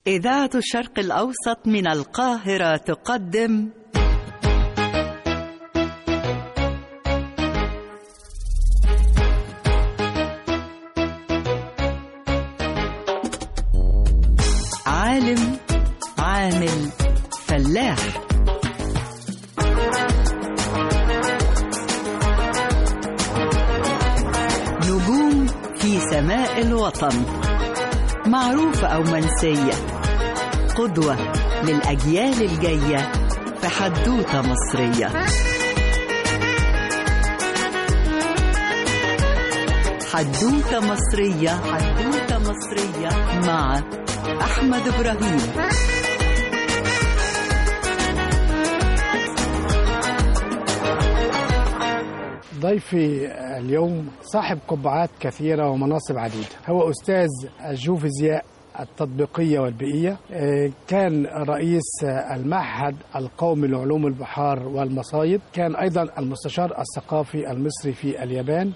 إذاعة الشرق الأوسط من القاهرة تقدم عالم عامل فلاح نجوم في سماء الوطن معروفة أو منسية قدوة للأجيال الجاية في حدوتة مصرية حدوتة مصرية حدوتة مصرية مع أحمد إبراهيم ضيفي اليوم صاحب قبعات كثيرة ومناصب عديدة هو أستاذ الجيوفيزياء التطبيقية والبيئية آه، كان رئيس المعهد القومي لعلوم البحار والمصايد كان أيضا المستشار الثقافي المصري في اليابان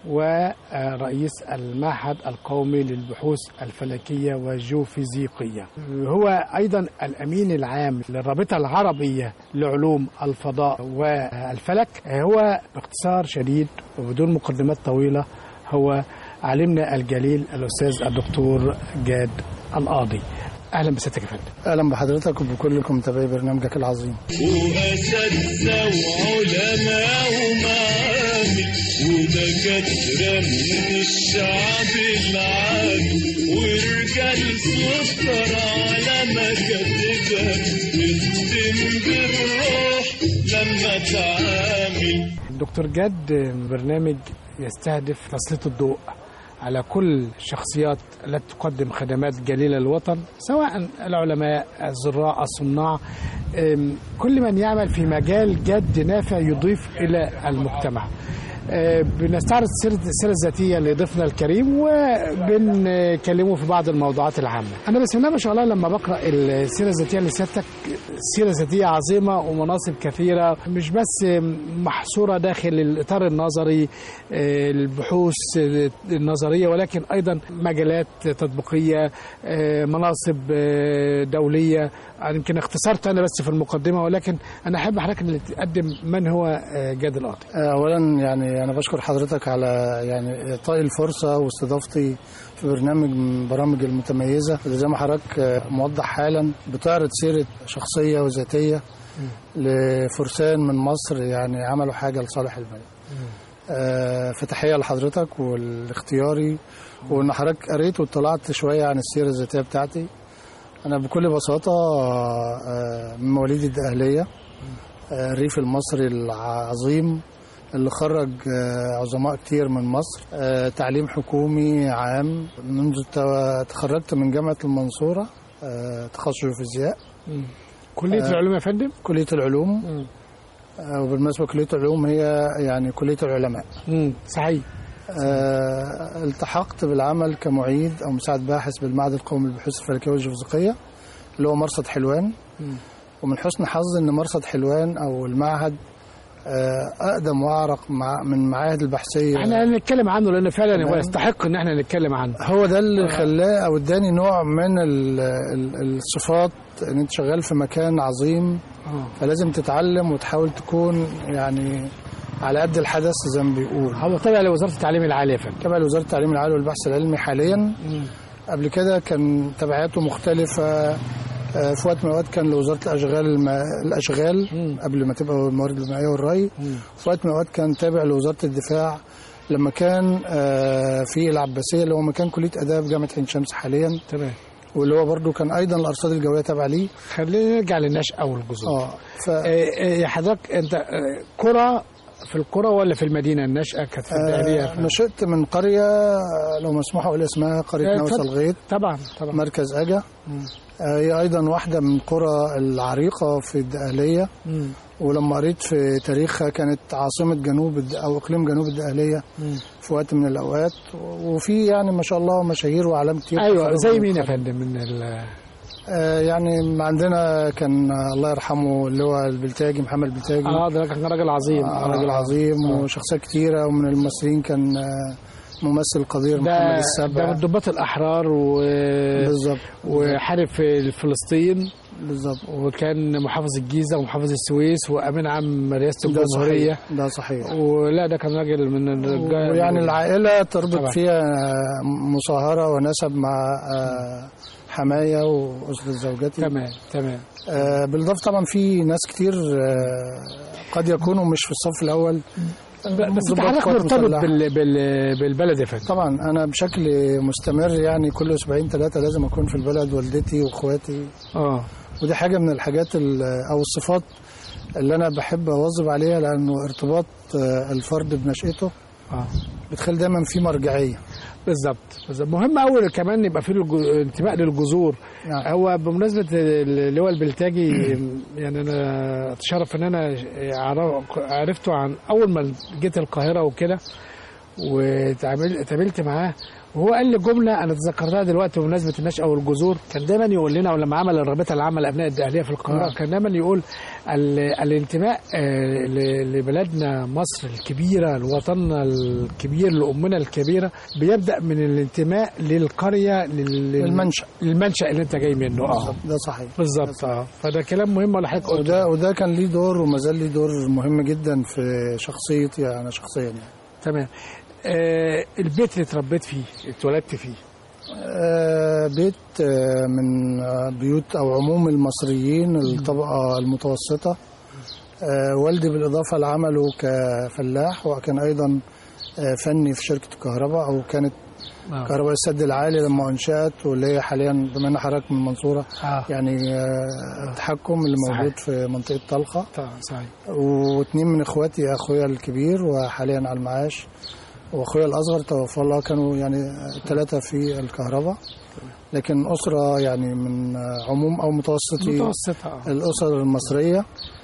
ورئيس المعهد القومي للبحوث الفلكية والجيوفيزيقية هو أيضا الأمين العام للرابطة العربية لعلوم الفضاء والفلك هو باختصار شديد وبدون مقدمات طويلة هو علمنا الجليل الأستاذ الدكتور جاد القاضي أهلا بسيادتك يا فندم اهلا بحضرتك وبكل متابعي برنامجك العظيم وأساتذة وعلماء ومعامل ودكاترة من الشعب العامي ورجال سكر على مكاتبها تخدم بالروح لما تعامل دكتور جاد برنامج يستهدف تسليط الضوء على كل الشخصيات التي تقدم خدمات جليلة للوطن سواء العلماء الزراع الصناع أم، كل من يعمل في مجال جد نافع يضيف إلى المجتمع أه، بنستعرض سيرة السيرة الذاتية لضيفنا الكريم وبنكلمه في بعض الموضوعات العامة أنا بسم الله ما شاء الله لما بقرأ السيرة الذاتية لسيادتك سيرة ذاتية عظيمة ومناصب كثيرة مش بس محصورة داخل الإطار النظري آه، البحوث آه، النظرية ولكن أيضا مجالات تطبيقية آه، مناصب آه، دولية أنا يمكن اختصرت أنا بس في المقدمة ولكن أنا أحب حضرتك اللي تقدم من هو آه، جاد القاضي اولا يعني انا بشكر حضرتك على يعني اعطائي الفرصه واستضافتي في برنامج من البرامج المتميزه اللي زي ما حضرتك موضح حالا بتعرض سيره شخصيه وذاتيه لفرسان من مصر يعني عملوا حاجه لصالح البلد آه، فتحيه لحضرتك والاختياري وان حضرتك قريت واطلعت شويه عن السيره الذاتيه بتاعتي انا بكل بساطه آه، من مواليد الدقهليه آه، الريف المصري العظيم اللي خرج آه، عظماء كتير من مصر آه، تعليم حكومي عام منذ التو- تخرجت من جامعة المنصورة آه، تخصص فيزياء كلية آه. العلوم يا فندم كلية العلوم آه، وبالمناسبة كلية العلوم هي يعني كلية العلماء مم. صحيح آه، التحقت بالعمل كمعيد أو مساعد باحث بالمعهد القومي للبحوث الفلكية والجيوفيزيقية اللي هو مرصد حلوان ومن حسن حظي ان مرصد حلوان او المعهد آه، اقدم واعرق مع من معاهد البحثيه احنا هنتكلم عنه لأن فعلا هو تمام. يستحق إن احنا نتكلم عنه هو ده اللي خلاه او اداني نوع من ال- ال- الصفات ان انت شغال في مكان عظيم آه. فلازم تتعلم وتحاول تكون يعني على قد الحدث زي ما بيقول هو تابع لوزارة التعليم العالي يا فندم تبع لوزاره التعليم العالي والبحث العلمي حاليا قبل كده كان تبعاته مختلفة آه، في وقت من الأوقات كان لوزارة الأشغال الم... الأشغال مم. قبل ما تبقى الموارد المائية والري في وقت من الأوقات كان تابع لوزارة الدفاع لما كان آه، في العباسية اللي هو مكان كلية آداب جامعة عين شمس حاليا تمام واللي هو برضو كان أيضا الأرصاد الجوية تابعة ليه خلينا نرجع للنشأة والجذور اه ف... آه، آه، يا حضرتك انت آه، قرى في القرى ولا في المدينه النشأة كانت في الدهلية يا آه، فندم؟ نشأت من قرية آه، لو مسموح أقول اسمها قرية آه، نوس اتفضل. الغيط طبعا طبعا مركز أجا آه، هي أيضا واحدة من القرى العريقة في الدقهلية مم. ولما قريت في تاريخها كانت عاصمة جنوب الد- أو إقليم جنوب الدقهلية في وقت من الأوقات وفي يعني ما شاء الله مشاهير وأعلام كتير ايوه زي تخرجوا مين يا من فندم من ال- آه، يعني عندنا كان آه، الله يرحمه اللي هو البلتاجي محمد البلتاجي اه ده كان راجل عظيم آه، راجل عظيم وشخصيات كتيرة ومن الممثلين كان آه، ممثل قدير محمد ده ده السبع من ضباط الاحرار و... بالظبط وحارب في فلسطين بالظبط وكان محافظ الجيزه ومحافظ السويس وامين عام رئاسه ده الجمهوريه صحيح ده صحيح ولا ده كان راجل من الرجال ويعني العائلة تربط طبعا. فيها مصاهرة ونسب مع آه، حماية وأسرة زوجتي تمام تمام آه، بالإضافة طبعا في ناس كتير آه، قد يكونوا مش في الصف الأول بس انت ضباط حضرتك قوات مرتبط مسلحة. بال... بال... بالبلد يا فندم طبعا أنا بشكل مستمر يعني كل أسبوعين ثلاثة لازم أكون في البلد والدتي وإخواتي اه ودي حاجة من الحاجات ال- أو الصفات اللي أنا بحب أواظب عليها لأنه ارتباط آه، الفرد بنشأته اه بتخلي دايما في مرجعية بالظبط بالظبط مهم قوي كمان يبقى في الج- انتماء للجذور نعم. هو بمناسبه اللواء البلتاجي يعني انا اتشرف ان انا أعرف- عرفته عن اول ما جيت القاهره وكده واتقابلت معاه وهو قال لي جمله انا تذكرتها دلوقتي بمناسبه النشأه والجذور كان دايما يقول لنا ولما عمل الرابطه العامه لابناء الدقهليه في القاهره نعم. كان دايما يقول ال- الانتماء آه، ل- لبلدنا مصر الكبيره لوطننا الكبير لامنا الكبيره بيبدا من الانتماء للقريه لل- المنشأ. المنشا اللي انت جاي منه اه ده صحيح بالظبط اه فده كلام مهم ولا حضرتك قلت وده وده كان ليه دور وما زال ليه دور مهم جدا في شخصيتي انا شخصيا يعني تمام آه البيت اللي اتربيت فيه اتولدت فيه آه، بيت آه، من آه، بيوت او عموم المصريين الطبقه المتوسطه آه، والدي بالاضافه لعمله كفلاح وكان ايضا آه، فني في شركه الكهرباء او كانت آه. كهرباء السد العالي لما انشات واللي هي حاليا بما ان حضرتك من المنصوره اه يعني آه، التحكم اللي صحيح. موجود في منطقه طلخه طبعا صحيح واثنين من اخواتي اخويا الكبير وحاليا على المعاش واخويا الاصغر توفى الله كانوا يعني ثلاثه في الكهرباء لكن اسره يعني من عموم او متوسطي متوسطة اه الاسر المصريه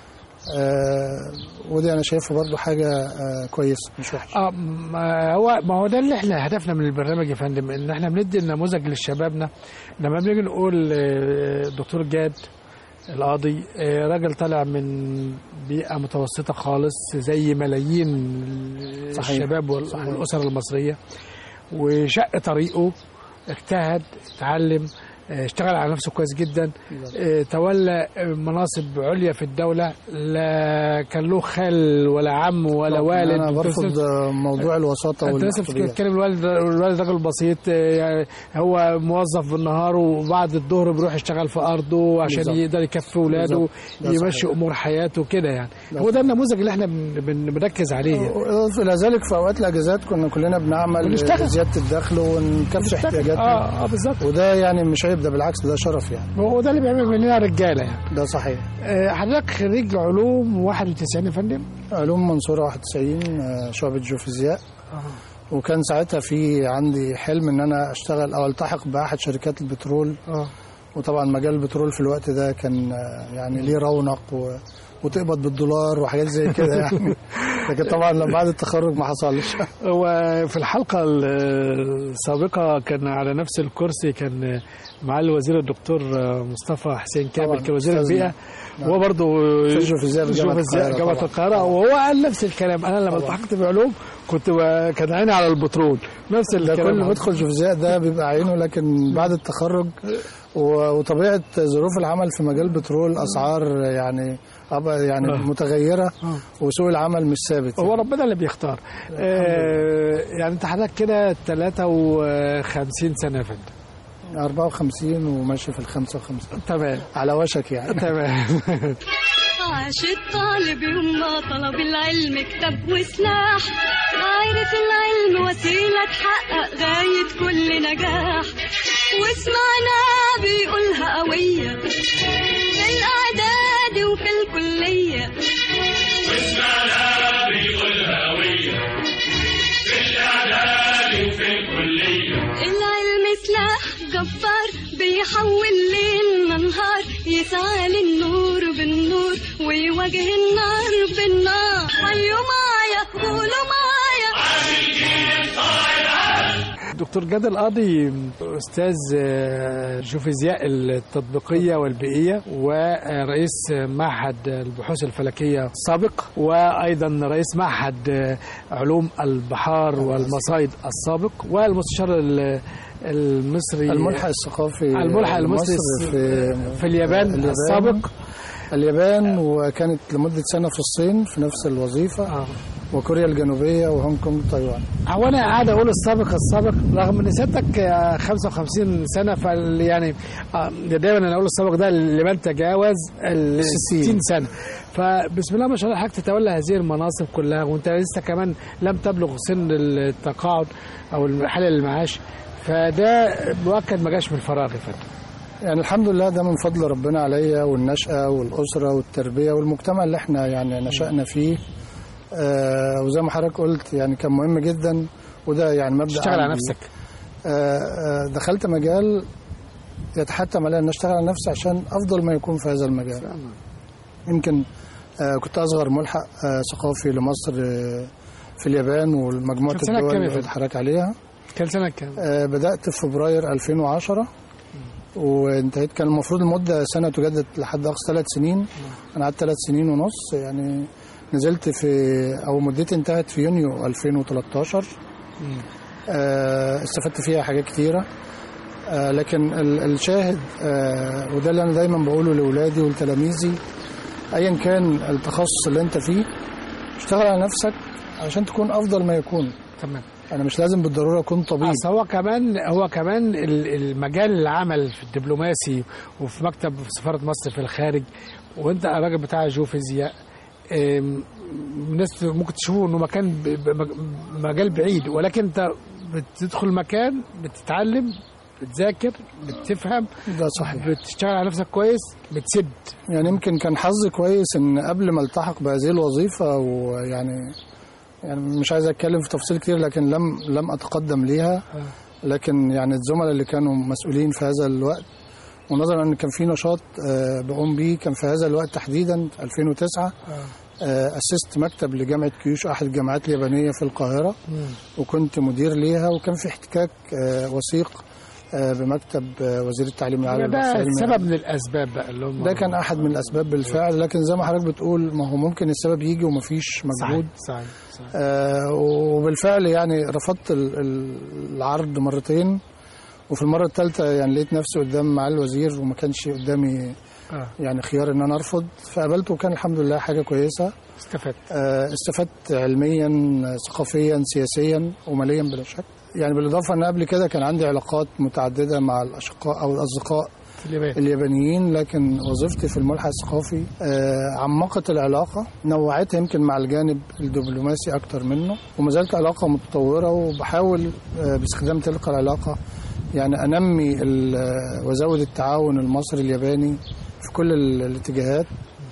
آه ودي انا شايفها برضو حاجه آه كويسه مش وحشه اه ما هو ما هو ده اللي احنا هدفنا من البرنامج يا فندم ان احنا بندي النموذج لشبابنا لما بنيجي نقول آه، دكتور جاد القاضي آه، راجل طالع من بيئة متوسطة خالص زي ملايين صحيح. الشباب وال- صحيح. والأسر المصرية وشق طريقه اجتهد اتعلم آه، اشتغل على نفسه كويس جدا آه، تولى مناصب عليا في الدولة لا كان له خال ولا عم ولا والد انا برفض موضوع الوساطه انت لسه والمحسوبيات بتتكلم الوالد الوالد راجل بسيط آه، يعني هو موظف بالنهار وبعد الظهر بيروح يشتغل في ارضه عشان بالظبط. يقدر يكفي اولاده بالظبط. ده يمشي صحيح. امور حياته كده يعني ده هو ده النموذج اللي احنا بن- بن- بنركز عليه يعني. الى ذلك في اوقات الاجازات كنا كلنا بنعمل ونشتغل. زياده الدخل ونكفي احتياجاتنا اه اه بالظبط وده يعني مش عيب ده بالعكس ده شرف يعني هو ده اللي بيعمل مننا رجاله يعني ده صحيح آه، حضرتك خريج علوم 91 يا فندم علوم منصورة 91 آه، شعبة جيوفيزياء وكان ساعتها في عندي حلم ان انا اشتغل او التحق باحد شركات البترول اه وطبعا مجال البترول في الوقت ده كان آه، يعني ليه رونق و... وتقبض بالدولار وحاجات زي كده يعني لكن طبعا لما بعد التخرج ما حصلش هو في الحلقة السابقة كان على نفس الكرسي كان معالي الوزير الدكتور مصطفى حسين كامل طبعاً، كان وزير أستاذنا. البيئة وهو برضه في الجيوفيزياء في جامعة جيوفيزياء القاهرة جامعة طبعاً. القاهرة وهو قال نفس الكلام أنا لما التحقت بعلوم كنت ب- كان عيني على البترول نفس ده الكلام كل ما يدخل جيوفيزياء ده بيبقى عينه لكن بعد التخرج و- وطبيعه ظروف العمل في مجال البترول اسعار يعني أبقى يعني آه. متغيره وسوق العمل مش ثابت هو ربنا اللي بيختار آه يعني انت حضرتك كده 53 سنة يا فندم 54 وماشي في ال 55 تمام على وشك يعني تمام عاش الطالب يوم ما طلب العلم كتاب وسلاح عارف العلم وسيلة تحقق غاية كل نجاح وسمعنا بيقولها قوية في الإعداد وفي الكلية العلم سلاح جبار بيحول ليلنا نهار يسعى للنور بالنور ويواجه النار بالنار حيوا معايا قولوا معايا دكتور جاد القاضي استاذ آه، جوفيزياء التطبيقيه والبيئيه ورئيس معهد البحوث الفلكيه السابق وايضا رئيس معهد آه، علوم البحار والمصايد السابق والمستشار ال- المصري الملحق الثقافي الملحق المصري مصر في في اليابان, اليابان. السابق اليابان وكانت لمدة سنة في الصين في نفس الوظيفة آه. وكوريا الجنوبية وهونج كونج تايوان هو انا قاعد اقول السابق السابق رغم ان سيادتك آه، 55 سنه فال يعني آه، دايما انا اقول السابق ده لمن تجاوز ال 60 سنه فبسم الله ما شاء الله حضرتك تتولى هذه المناصب كلها وانت لسه كمان لم تبلغ سن التقاعد او حال المعاش فده مؤكد ما جاش من فراغ يا فندم يعني الحمد لله ده من فضل ربنا عليا والنشأة والأسرة والتربية والمجتمع اللي احنا يعني نشأنا فيه آه وزي ما حضرتك قلت يعني كان مهم جدا وده يعني مبدأ اشتغل على عندي. نفسك آه آه دخلت مجال يتحتم علي ان اشتغل على نفسي عشان افضل ما يكون في هذا المجال يمكن آه كنت اصغر ملحق آه ثقافي لمصر آه في اليابان والمجموعه كان سنة الدول كام يا اللي فندم؟ اتحرك عليها كان سنه كام؟ آه بدات في فبراير 2010 وانتهيت كان المفروض المده سنه تجدد لحد اقصى ثلاث سنين انا قعدت ثلاث سنين ونص يعني نزلت في او مدتي انتهت في يونيو 2013 آه، استفدت فيها حاجات كتيرة آه، لكن ال- الشاهد آه، وده اللي أنا دايما بقوله لأولادي ولتلاميذي أيا كان التخصص اللي أنت فيه اشتغل على نفسك عشان تكون أفضل ما يكون تمام أنا مش لازم بالضرورة أكون طبيب اصل هو كمان هو كمان ال- المجال العمل في الدبلوماسي وفي مكتب في سفاره مصر في الخارج وانت راجل بتاع جيوفيزياء أم، الناس ممكن تشوفه انه مكان ب- ب- مجال بعيد ولكن انت بتدخل مكان بتتعلم بتذاكر بتفهم ده صحيح بتشتغل على نفسك كويس بتسد يعني يمكن كان حظي كويس ان قبل ما التحق بهذه الوظيفه ويعني يعني مش عايز اتكلم في تفاصيل كتير لكن لم لم اتقدم ليها لكن يعني الزملاء اللي كانوا مسؤولين في هذا الوقت ونظرا ان كان في نشاط آه، بقوم بيه كان في هذا الوقت تحديدا 2009 آه، اسست مكتب لجامعه كيوشو احد الجامعات اليابانيه في القاهره وكنت مدير ليها وكان في احتكاك آه، وثيق آه، بمكتب آه، وزير التعليم العالي ده والبحث العلمي. سبب من الاسباب بقى اللي هم ده كان احد من الاسباب بالفعل لكن زي ما حضرتك بتقول ما هو ممكن السبب يجي ومفيش مجهود صحيح صحيح, صحيح. آه وبالفعل يعني رفضت ال- ال- العرض مرتين وفي المره الثالثه يعني لقيت نفسي قدام معالي الوزير وما كانش قدامي آه. يعني خيار ان انا ارفض فقبلته وكان الحمد لله حاجه كويسه استفدت آه، استفدت علميا ثقافيا سياسيا وماليا بلا شك يعني بالاضافه ان قبل كده كان عندي علاقات متعدده مع الاشقاء او الاصدقاء في اليابان اليابانيين لكن وظيفتي في الملحق الثقافي آه، عمقت العلاقه نوعتها يمكن مع الجانب الدبلوماسي اكتر منه وما زالت علاقه متطوره وبحاول آه، باستخدام تلك العلاقه يعني انمي ال- آه، وازود التعاون المصري الياباني في كل ال- الاتجاهات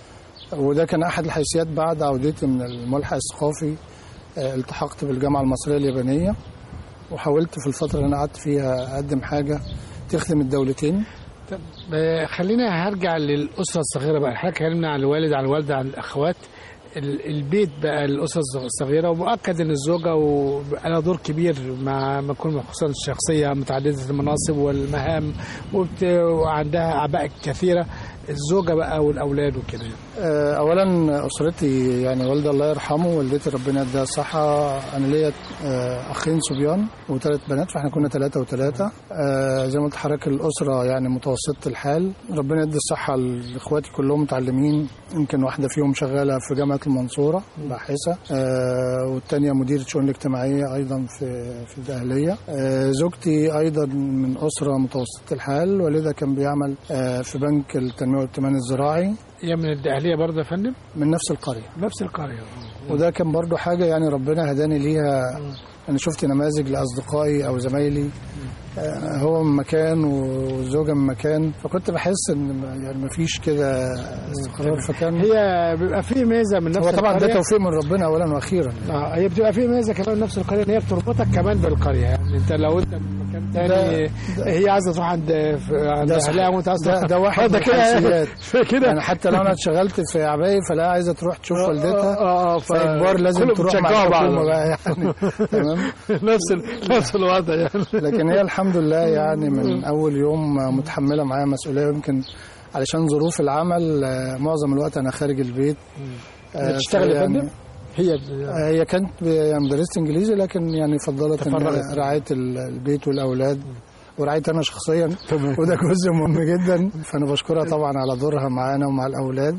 وده كان احد الحيثيات بعد عودتي من الملحق الثقافي آه، التحقت بالجامعه المصريه اليابانيه وحاولت في الفتره اللي انا قعدت فيها اقدم حاجه تخدم الدولتين طب آه، خلينا هرجع للأسرة الصغيرة بقى حضرتك اتكلمنا عن الوالد عن الوالدة عن الأخوات ال- البيت بقى الأسرة الصغ- الصغيرة ومؤكد إن الزوجة لها دور كبير مع ما يكون خصوصا الشخصية متعددة المناصب والمهام وبت- وعندها أعباء كثيرة الزوجة بقى والأولاد وكده آه، اولا اسرتي يعني والدي الله يرحمه والدتي ربنا يديها الصحه انا ليا آه، اخين صبيان وثلاث بنات فاحنا كنا ثلاثه وثلاثه آه، زي ما قلت حضرتك الاسره يعني متوسطه الحال ربنا يدي الصحه لاخواتي كلهم متعلمين يمكن واحده فيهم شغاله في جامعه المنصوره باحثه آه، والثانيه مديره شؤون الاجتماعيه ايضا في في الدقهليه آه، زوجتي ايضا من اسره متوسطه الحال والدها كان بيعمل آه، في بنك التنميه والائتمان الزراعي هي من الدقهلية برضه يا فندم من نفس القريه نفس القرية وده كان برضو حاجة يعني ربنا هداني ليها أنا شفت نماذج لأصدقائي أو زمايلي آه، هو من مكان والزوجة من مكان فكنت بحس إن يعني مفيش كده استقرار فكان هي بيبقى في ميزة من نفس هو طبعا ده القرية. توفيق من ربنا أولا وأخيرا اه هي بتبقى في ميزه كمان نفس القريه ان هي بتربطك كمان بالقريه يعني انت لو انت من مكان يعني هي عايزه تروح عند عند ده اهلها وانت عايز ده, ده واحد ده من كده الحيثيات. كده يعني حتى لو انا اتشغلت في عباية فلا عايزه تروح تشوف والدتها اه اه فاجبار لازم كلهم تروح مع بيشجعوا بعض. الحكومه بقى يعني تمام نفس ال- نفس الوضع يعني لكن هي الحمد لله يعني من اول يوم متحمله معايا مسؤوليه يمكن علشان ظروف العمل آه، معظم الوقت انا خارج البيت آه، بتشتغل يا فيعني- فندم؟ هي آه، هي كانت ب- يعني مدرسة انجليزي لكن يعني فضلت إن تفرغت. هي رعايه ال- البيت والاولاد ورعايتي انا شخصيا تمام. وده جزء مهم جدا فانا بشكرها طبعا على دورها معانا ومع الاولاد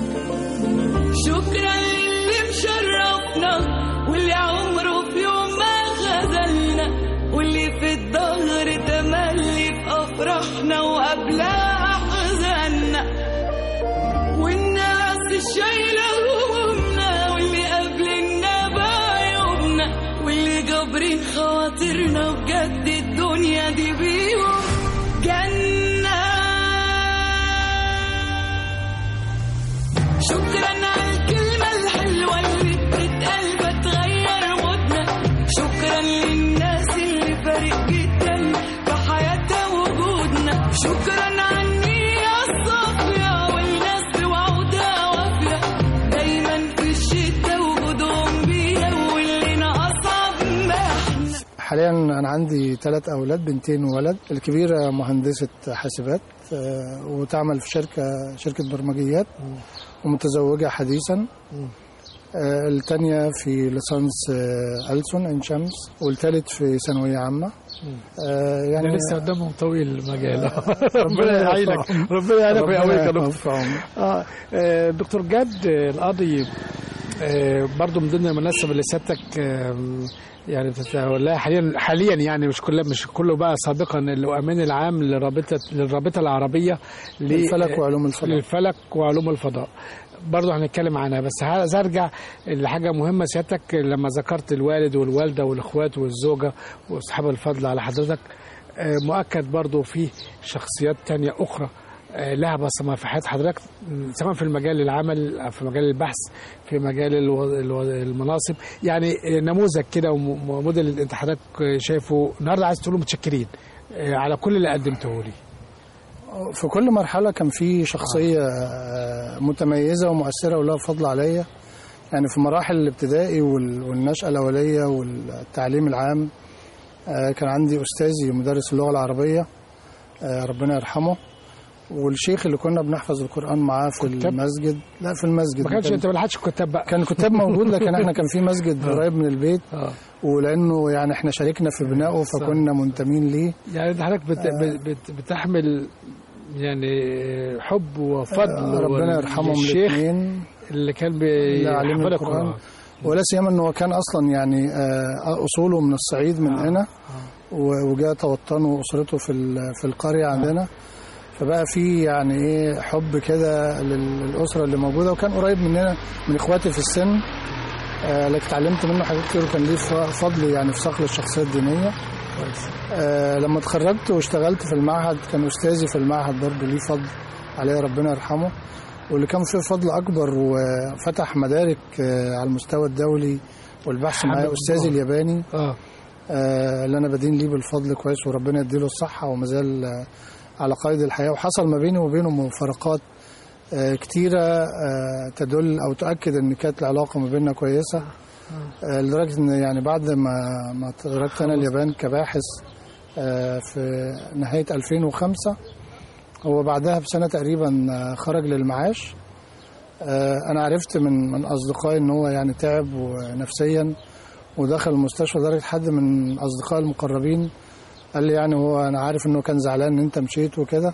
شكرا للي مشرفنا واللي عمره في يوم ما خذلنا واللي في الظهر تملي في افراحنا وقبلها احزاننا والناس الشايله همومنا واللي قابلنا بعيوبنا واللي جابرين خواطرنا بجد الدنيا دي بيهم جنه شكرا على الكلمة الحلوة اللي بتتقال بتغير مودنا شكرا للناس اللي فارق جدا في حياتها وجودنا شكرا على النية الصافية والناس بوعودها وافية دايما في الشتا وجودهم بينا واللي أصعب ما احنا حاليا انا عندي ثلاث اولاد بنتين وولد الكبيره مهندسه حاسبات آه، وتعمل في شركه شركه برمجيات ومتزوجه حديثا آه، الثانيه في ليسانس آه، ألسن عين شمس والثالث في ثانويه عامه آه، يعني يعني لسه قدامهم طويل المجال ربنا ربنا يعينك يوفقهم. ربنا يعينك ويقويك يا دكتور يوفقهم. اه آه، دكتور جاد آه، القاضي آه، برضو من ضمن المناسب اللي سيادتك آم، يعني بتتولاها حاليا حاليا يعني مش كله مش كله بقى سابقا الامين العام للرابطه للرابطه العربيه ل- للفلك وعلوم الفضاء. للفلك وعلوم الفضاء برضه هنتكلم عنها بس عايز ارجع لحاجه مهمه سيادتك لما ذكرت الوالد والوالده والاخوات والزوجه واصحاب الفضل على حضرتك آه، مؤكد برضه في شخصيات تانية اخرى آه، لها بصمه في حياه حضرتك م، سواء في المجال العمل أو في مجال البحث في مجال الو- الو- المناصب يعني آه، نموذج كده وم- وموديل انت حضرتك آه، شايفه النهارده عايز تقول له متشكرين آه، على كل اللي قدمته لي في كل مرحلة كان في شخصية آه، متميزة ومؤثرة ولها فضل عليا يعني في مراحل الابتدائي وال- والنشأة الأولية والتعليم العام آه، كان عندي أستاذي مدرس اللغة العربية آه، ربنا يرحمه والشيخ اللي كنا بنحفظ القرآن معاه في كتاب؟ المسجد لا في المسجد ما كانش كان- انت ما لحقتش الكتاب بقى كان كتاب موجود لكن احنا كان في مسجد قريب من البيت اه ولانه يعني احنا شاركنا في بنائه فكنا منتمين ليه يعني انت حضرتك بت... بت... بت... بتحمل يعني حب وفضل ربنا يرحمهم الشيخ الاثنين اللي كان لعليم بيحفظ القرآن القرآن ولا سيما انه هو كان اصلا يعني آه، اصوله من الصعيد من هنا و- وجاء توطنه واسرته في ال- في القريه عندنا فبقى في يعني ايه حب كده لل- للاسره اللي موجوده وكان قريب مننا من اخواتي في السن آه، لكن اتعلمت منه حاجات كتير وكان ليه ف- فضل يعني في صقل الشخصيه الدينيه آه، لما اتخرجت واشتغلت في المعهد كان استاذي في المعهد برضه ليه فضل عليه ربنا يرحمه واللي كان فيه فضل اكبر وفتح مدارك آه، على المستوى الدولي والبحث معايا الحمد استاذي لله. الياباني اه آه، اللي انا بدين ليه بالفضل كويس وربنا يديله الصحه وما زال آه، على قيد الحياه وحصل ما بيني وبينه مفارقات آه، كتيره آه، تدل او تؤكد ان كانت العلاقه ما بيننا كويسه آه، لدرجه ان يعني بعد ما ما تركت انا اليابان كباحث آه، في نهايه 2005 هو بعدها بسنه تقريبا آه، خرج للمعاش آه، انا عرفت من من اصدقائي ان هو يعني تعب ونفسيا ودخل المستشفى لدرجه حد من اصدقائي المقربين قال لي يعني هو انا عارف انه كان زعلان ان انت مشيت وكده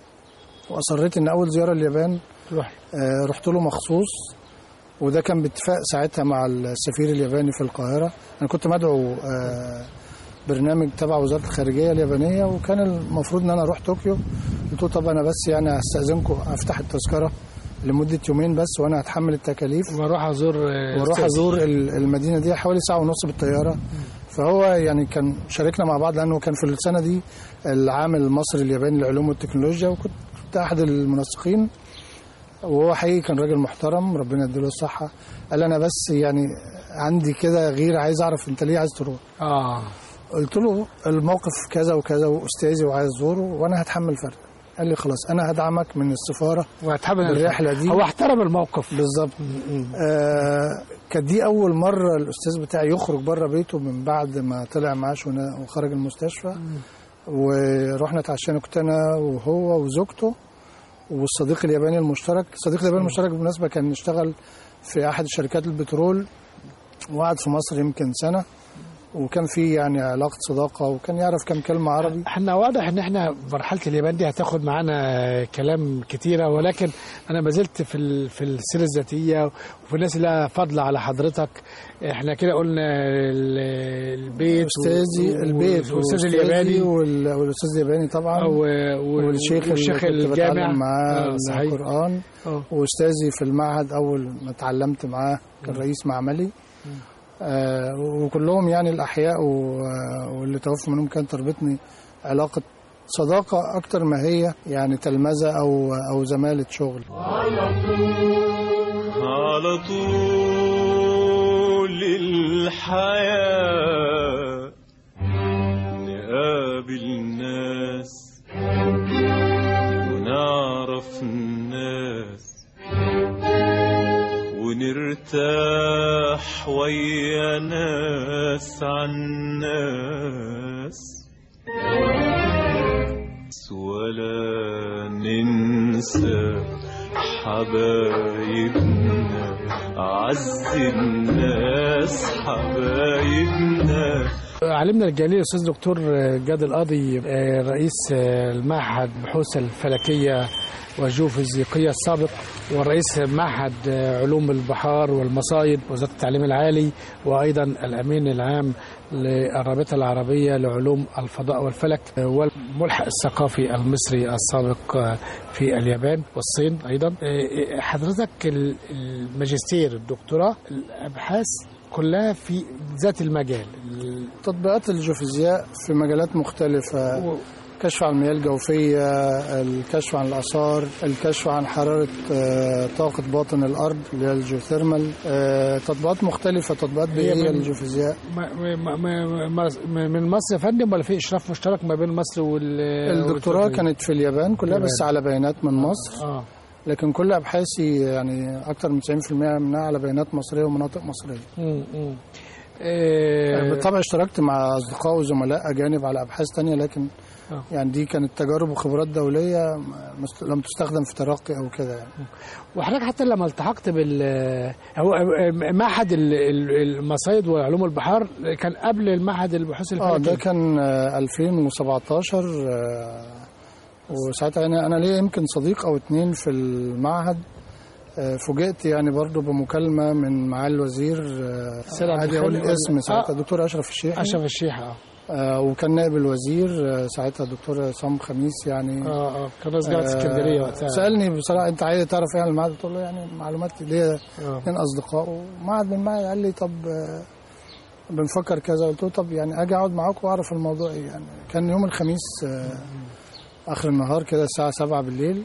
واصريت ان اول زياره اليابان روح آه، رحت له مخصوص وده كان باتفاق ساعتها مع السفير الياباني في القاهرة أنا كنت مدعو آه، برنامج تبع وزارة الخارجية اليابانية وكان المفروض إن أنا أروح طوكيو قلت له طب أنا بس يعني هستأذنكم أفتح التذكرة لمدة يومين بس وأنا هتحمل التكاليف واروح ازور آه، واروح أستاذي. ازور ال- المدينه دي حوالي ساعه ونص بالطياره فهو يعني كان شاركنا مع بعض لانه كان في السنه دي العام المصري الياباني للعلوم والتكنولوجيا وكنت كنت احد المنسقين وهو حقيقي كان راجل محترم ربنا يديله الصحه قال انا بس يعني عندي كده غير عايز اعرف انت ليه عايز تروح اه قلت له الموقف كذا وكذا واستاذي وعايز ازوره وانا هتحمل فرق قال لي خلاص انا هدعمك من السفاره وهتحمل الرحلة دي- هو احترم الموقف بالظبط آه كانت دي اول مره الاستاذ بتاعي يخرج بره بيته من بعد ما طلع معاش ون- وخرج المستشفى ورحنا اتعشينا كنت انا وهو وزوجته والصديق الياباني المشترك الصديق الياباني المشترك بالمناسبه كان اشتغل في احد شركات البترول وقعد في مصر يمكن سنه وكان في يعني علاقه صداقه وكان يعرف كم كلمه عربي احنا واضح ان احنا مرحله اليابان دي هتاخد معانا كلام كتيره ولكن انا ما زلت في ال- في السيره الذاتيه وفي الناس اللي لها فضل على حضرتك احنا كده قلنا ال- البيت استاذي و- البيت والاستاذ وأستاذي الياباني وال- والاستاذ الياباني طبعا و- و- والشيخ والشيخ اللي كنت الجامع بتعلم معاه آه، صحيح القرآن آه. واستاذي في المعهد اول ما اتعلمت معاه كان رئيس معملي آه وكلهم يعني الاحياء و- واللي توفوا منهم كانت تربطني علاقه صداقه اكتر ما هي يعني تلمذه او او زماله شغل على طول الحياة نقابل ناس ونعرف الناس ونرتاح ويا ناس عن ناس ولا ننسى حبايبنا أعز الناس حبايبنا علمنا الجليل الاستاذ دكتور جاد القاضي آه، رئيس آه، المعهد بحوث الفلكيه والجيوفيزيقيه السابق ورئيس معهد آه، علوم البحار والمصايد وزاره التعليم العالي وايضا الامين العام للرابطه العربيه لعلوم الفضاء والفلك آه، والملحق الثقافي المصري السابق آه، في اليابان والصين ايضا آه، حضرتك ال- الماجستير الدكتوراه الابحاث كلها في ذات المجال تطبيقات الجيوفيزياء في مجالات مختلفه كشف عن المياه الجوفية الكشف عن الآثار الكشف عن حرارة آه، طاقة باطن الأرض اللي هي الجيوثيرمال آه، تطبيقات مختلفة تطبيقات بيئية من- للجيوفيزياء ما ما ما ما من مصر يا فندم ولا في اشراف مشترك ما بين مصر وال الدكتوراه والتركيا؟ كانت في اليابان كلها بس على بيانات من مصر اه لكن كل أبحاثي يعني أكتر من 90% منها على بيانات مصرية ومناطق مصرية مم، مم. آه، بالطبع اشتركت مع أصدقاء وزملاء أجانب على أبحاث تانية لكن آه. يعني دي كانت تجارب وخبرات دولية مست- لم تستخدم في ترقي أو كده يعني. وحضرتك حتى لما التحقت بال هو معهد ال- ال- المصايد وعلوم البحار كان قبل المعهد البحوث اه الفلكيه ده كان آه، 2017 آه، وساعتها انا انا ليا يمكن صديق او اتنين في المعهد آه، فوجئت يعني برضو بمكالمه من معالي الوزير آه، سيد عبد عادي اقول الخالق الاسم ولا- ساعتها آه. الدكتور اشرف الشيخ اشرف الشيحه اه آه، وكان نائب الوزير آه، ساعتها الدكتور عصام خميس يعني اه اه كان رئيس جامعه اسكندريه آه، وقتها سالني بصراحه انت عايز تعرف ايه عن المعهد قلت له يعني معلومات ليا آه. اثنين اصدقاء ومعهد من معهد قال لي طب آه، بنفكر كذا قلت له طب يعني اجي اقعد معاكم واعرف الموضوع ايه يعني كان يوم الخميس آه، اخر النهار كده الساعه 7 بالليل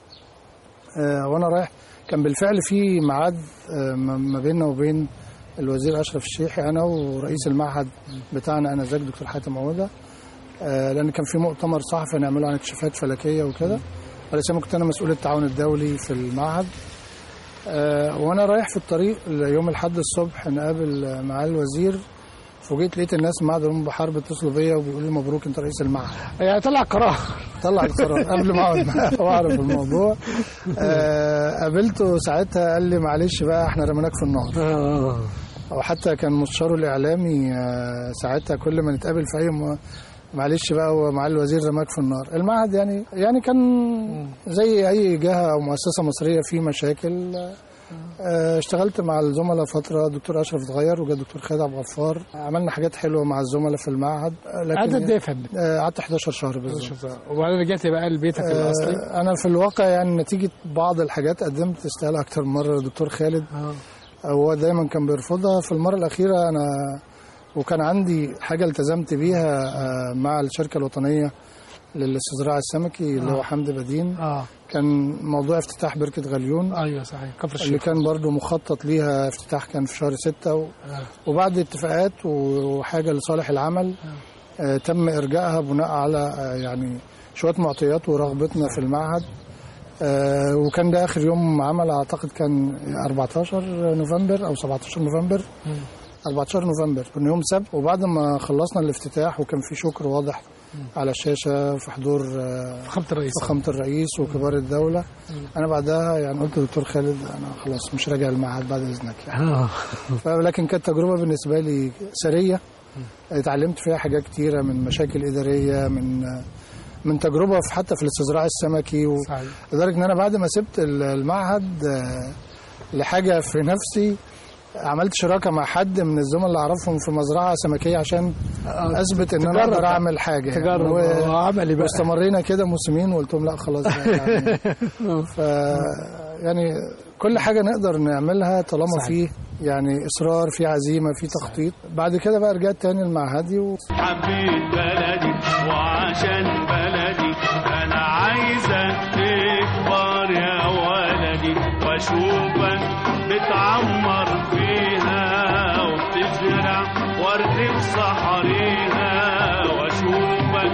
آه، وانا رايح كان بالفعل في ميعاد آه، ما ما بيننا وبين الوزير اشرف الشيحي انا ورئيس المعهد بتاعنا انا زكي دكتور حاتم عوده آه، لان كان في مؤتمر صحفي نعمله عن اكتشافات فلكيه وكده ولا سيما كنت انا مسؤول التعاون الدولي في المعهد آه، وانا رايح في الطريق يوم الاحد الصبح نقابل آه، معالي الوزير فوجئت لقيت الناس من معهد علوم البحار بيتصلوا بيا وبيقولوا لي مبروك انت رئيس المعهد يعني طلع قرار طلع القرار قبل ما اقعد معاه واعرف الموضوع آه، قابلته ساعتها قال لي معلش بقى احنا رميناك في النار اه او حتى كان مستشاره الاعلامي آه، ساعتها كل ما نتقابل في اي م... معلش بقى هو معالي الوزير رماك في النار المعهد يعني يعني كان زي اي جهه او مؤسسه مصريه فيه مشاكل آه، اشتغلت مع الزملاء فتره دكتور اشرف اتغير وجا دكتور خالد عبد الغفار عملنا حاجات حلوه مع الزملاء في المعهد آه، لكن عدد ايه يا فندم؟ آه، قعدت 11 شهر بالظبط وبعدين رجعت بقى لبيتك الاصلي آه، انا في الواقع يعني نتيجه بعض الحاجات قدمت استقال اكتر من مره للدكتور خالد اه هو دايما كان بيرفضها في المره الاخيره انا وكان عندي حاجه التزمت بيها آه، مع الشركه الوطنيه للاستزراع السمكي اللي هو حمد بدين اه كان موضوع افتتاح بركة غليون ايوه صحيح كفر اللي الشيخ كان برضو مخطط ليها افتتاح كان في شهر ستة و... آه. وبعد اتفاقات وحاجة لصالح العمل آه تم إرجائها بناء على آه يعني شوية معطيات ورغبتنا في المعهد آه وكان ده آخر يوم عمل أعتقد كان 14 نوفمبر أو 17 نوفمبر 14 نوفمبر كان يوم سبت وبعد ما خلصنا الافتتاح وكان في شكر واضح على الشاشة في حضور آه فخامه الرئيس فخامة الرئيس وكبار الدولة أنا بعدها يعني قلت للدكتور خالد أنا خلاص مش راجع المعهد بعد إذنك يعني. اه ولكن كانت تجربة بالنسبة لي سرية اتعلمت فيها حاجات كتيرة من مشاكل إدارية من من تجربة في حتى في الاستزراع السمكي و... صحيح لدرجة إن أنا بعد ما سبت ال- المعهد آه، لحاجة في نفسي عملت شراكة مع حد من الزملاء اللي أعرفهم في مزرعة سمكية عشان أثبت إن أنا تجرب أقدر بقى. أعمل حاجة يعني. تجرب و- آه، عملي بقى واستمرينا كده موسمين وقلت لهم لا خلاص بقى يعني ف يعني كل حاجه نقدر نعملها طالما صحيح. في يعني اصرار في عزيمه في تخطيط بعد كده بقى رجعت تاني المعهدي و... حبيت بلدي وعشان بلدي انا عايزك تكبر يا ولدي واشوفك بتعمر فيها وبتزرع ورد في صحريها واشوفك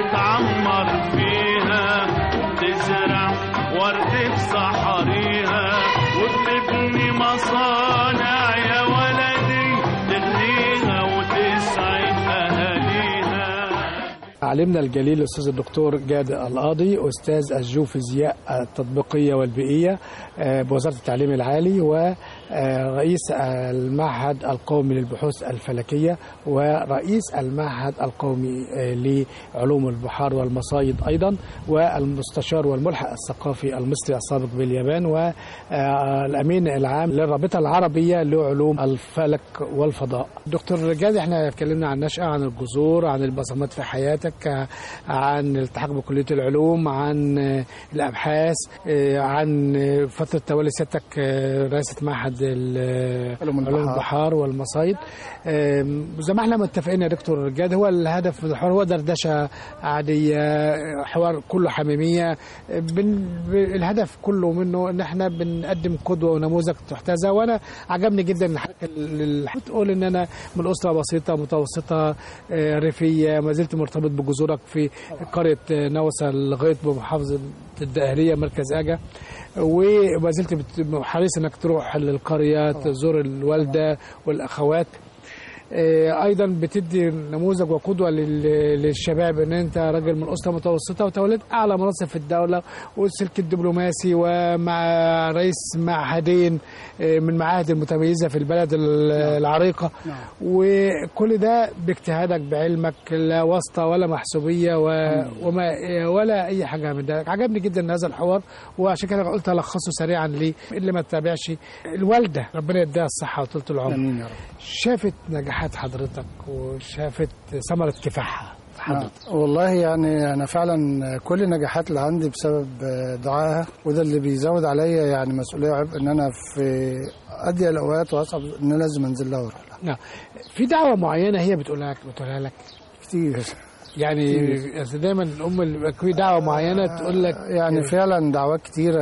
بتعمر فيها وبتزرع ورد في صحريها وبتبني مصانع يا ولدي تغنيها وتسعد اهاليها علمنا الجليل الاستاذ الدكتور جاد القاضي استاذ الجيوفيزياء التطبيقيه والبيئيه آه، بوزاره التعليم العالي ورئيس المعهد القومي للبحوث الفلكيه ورئيس المعهد القومي آه، لعلوم البحار والمصايد ايضا والمستشار والملحق الثقافي المصري السابق باليابان والامين العام للرابطه العربيه لعلوم الفلك والفضاء. دكتور جاد احنا اتكلمنا عن النشاه عن الجذور عن البصمات في حياتك آه، عن الالتحاق بكليه العلوم عن آه، الابحاث آه، عن آه، فتره تولي سيادتك آه، رئاسه معهد ال- علوم البحار. علوم البحار والمصايد آم، زي ما احنا متفقين يا دكتور جاد هو الهدف من الحوار هو دردشه عاديه حوار كله حميميه بن... ب- الهدف كله منه ان احنا بنقدم قدوه ونموذج تحتذى وانا عجبني جدا ان حضرتك ال- ال- بتقول ان انا من اسره بسيطه متوسطه آه، ريفيه ما زلت مرتبط بجذورك في قريه آه، نوسه لغايه بمحافظه الدقهليه مركز اجا وما زلت بت- حريص انك تروح للقريه تزور الوالده والاخوات آه، ايضا بتدي نموذج وقدوه لل- للشباب ان انت راجل من اسره متوسطه وتوليت اعلى مناصب في الدوله والسلك الدبلوماسي ومع رئيس معهدين آه، من المعاهد المتميزه في البلد ال- العريقه وكل ده باجتهادك بعلمك لا واسطه ولا محسوبيه و- وما ولا اي حاجه من ذلك عجبني جدا هذا الحوار وعشان كده قلت الخصه سريعا ليه اللي ما تتابعش الوالده ربنا يديها الصحه وطولة العمر امين يا رب شافت نجاحات حضرتك وشافت ثمرة كفاحها في حضرتك آه، والله يعني انا فعلا كل النجاحات اللي عندي بسبب دعائها وده اللي بيزود عليا يعني مسؤوليه وعبء ان انا في اضيق الاوقات واصعب ان أنا لازم انزل لها واروح لها نعم في دعوة معينة هي بتقولها لك بتقولها لك كتير يعني أصل دايما الأم اللي بيبقى في دعوة معينة تقول لك يعني فعلا دعوات كتيرة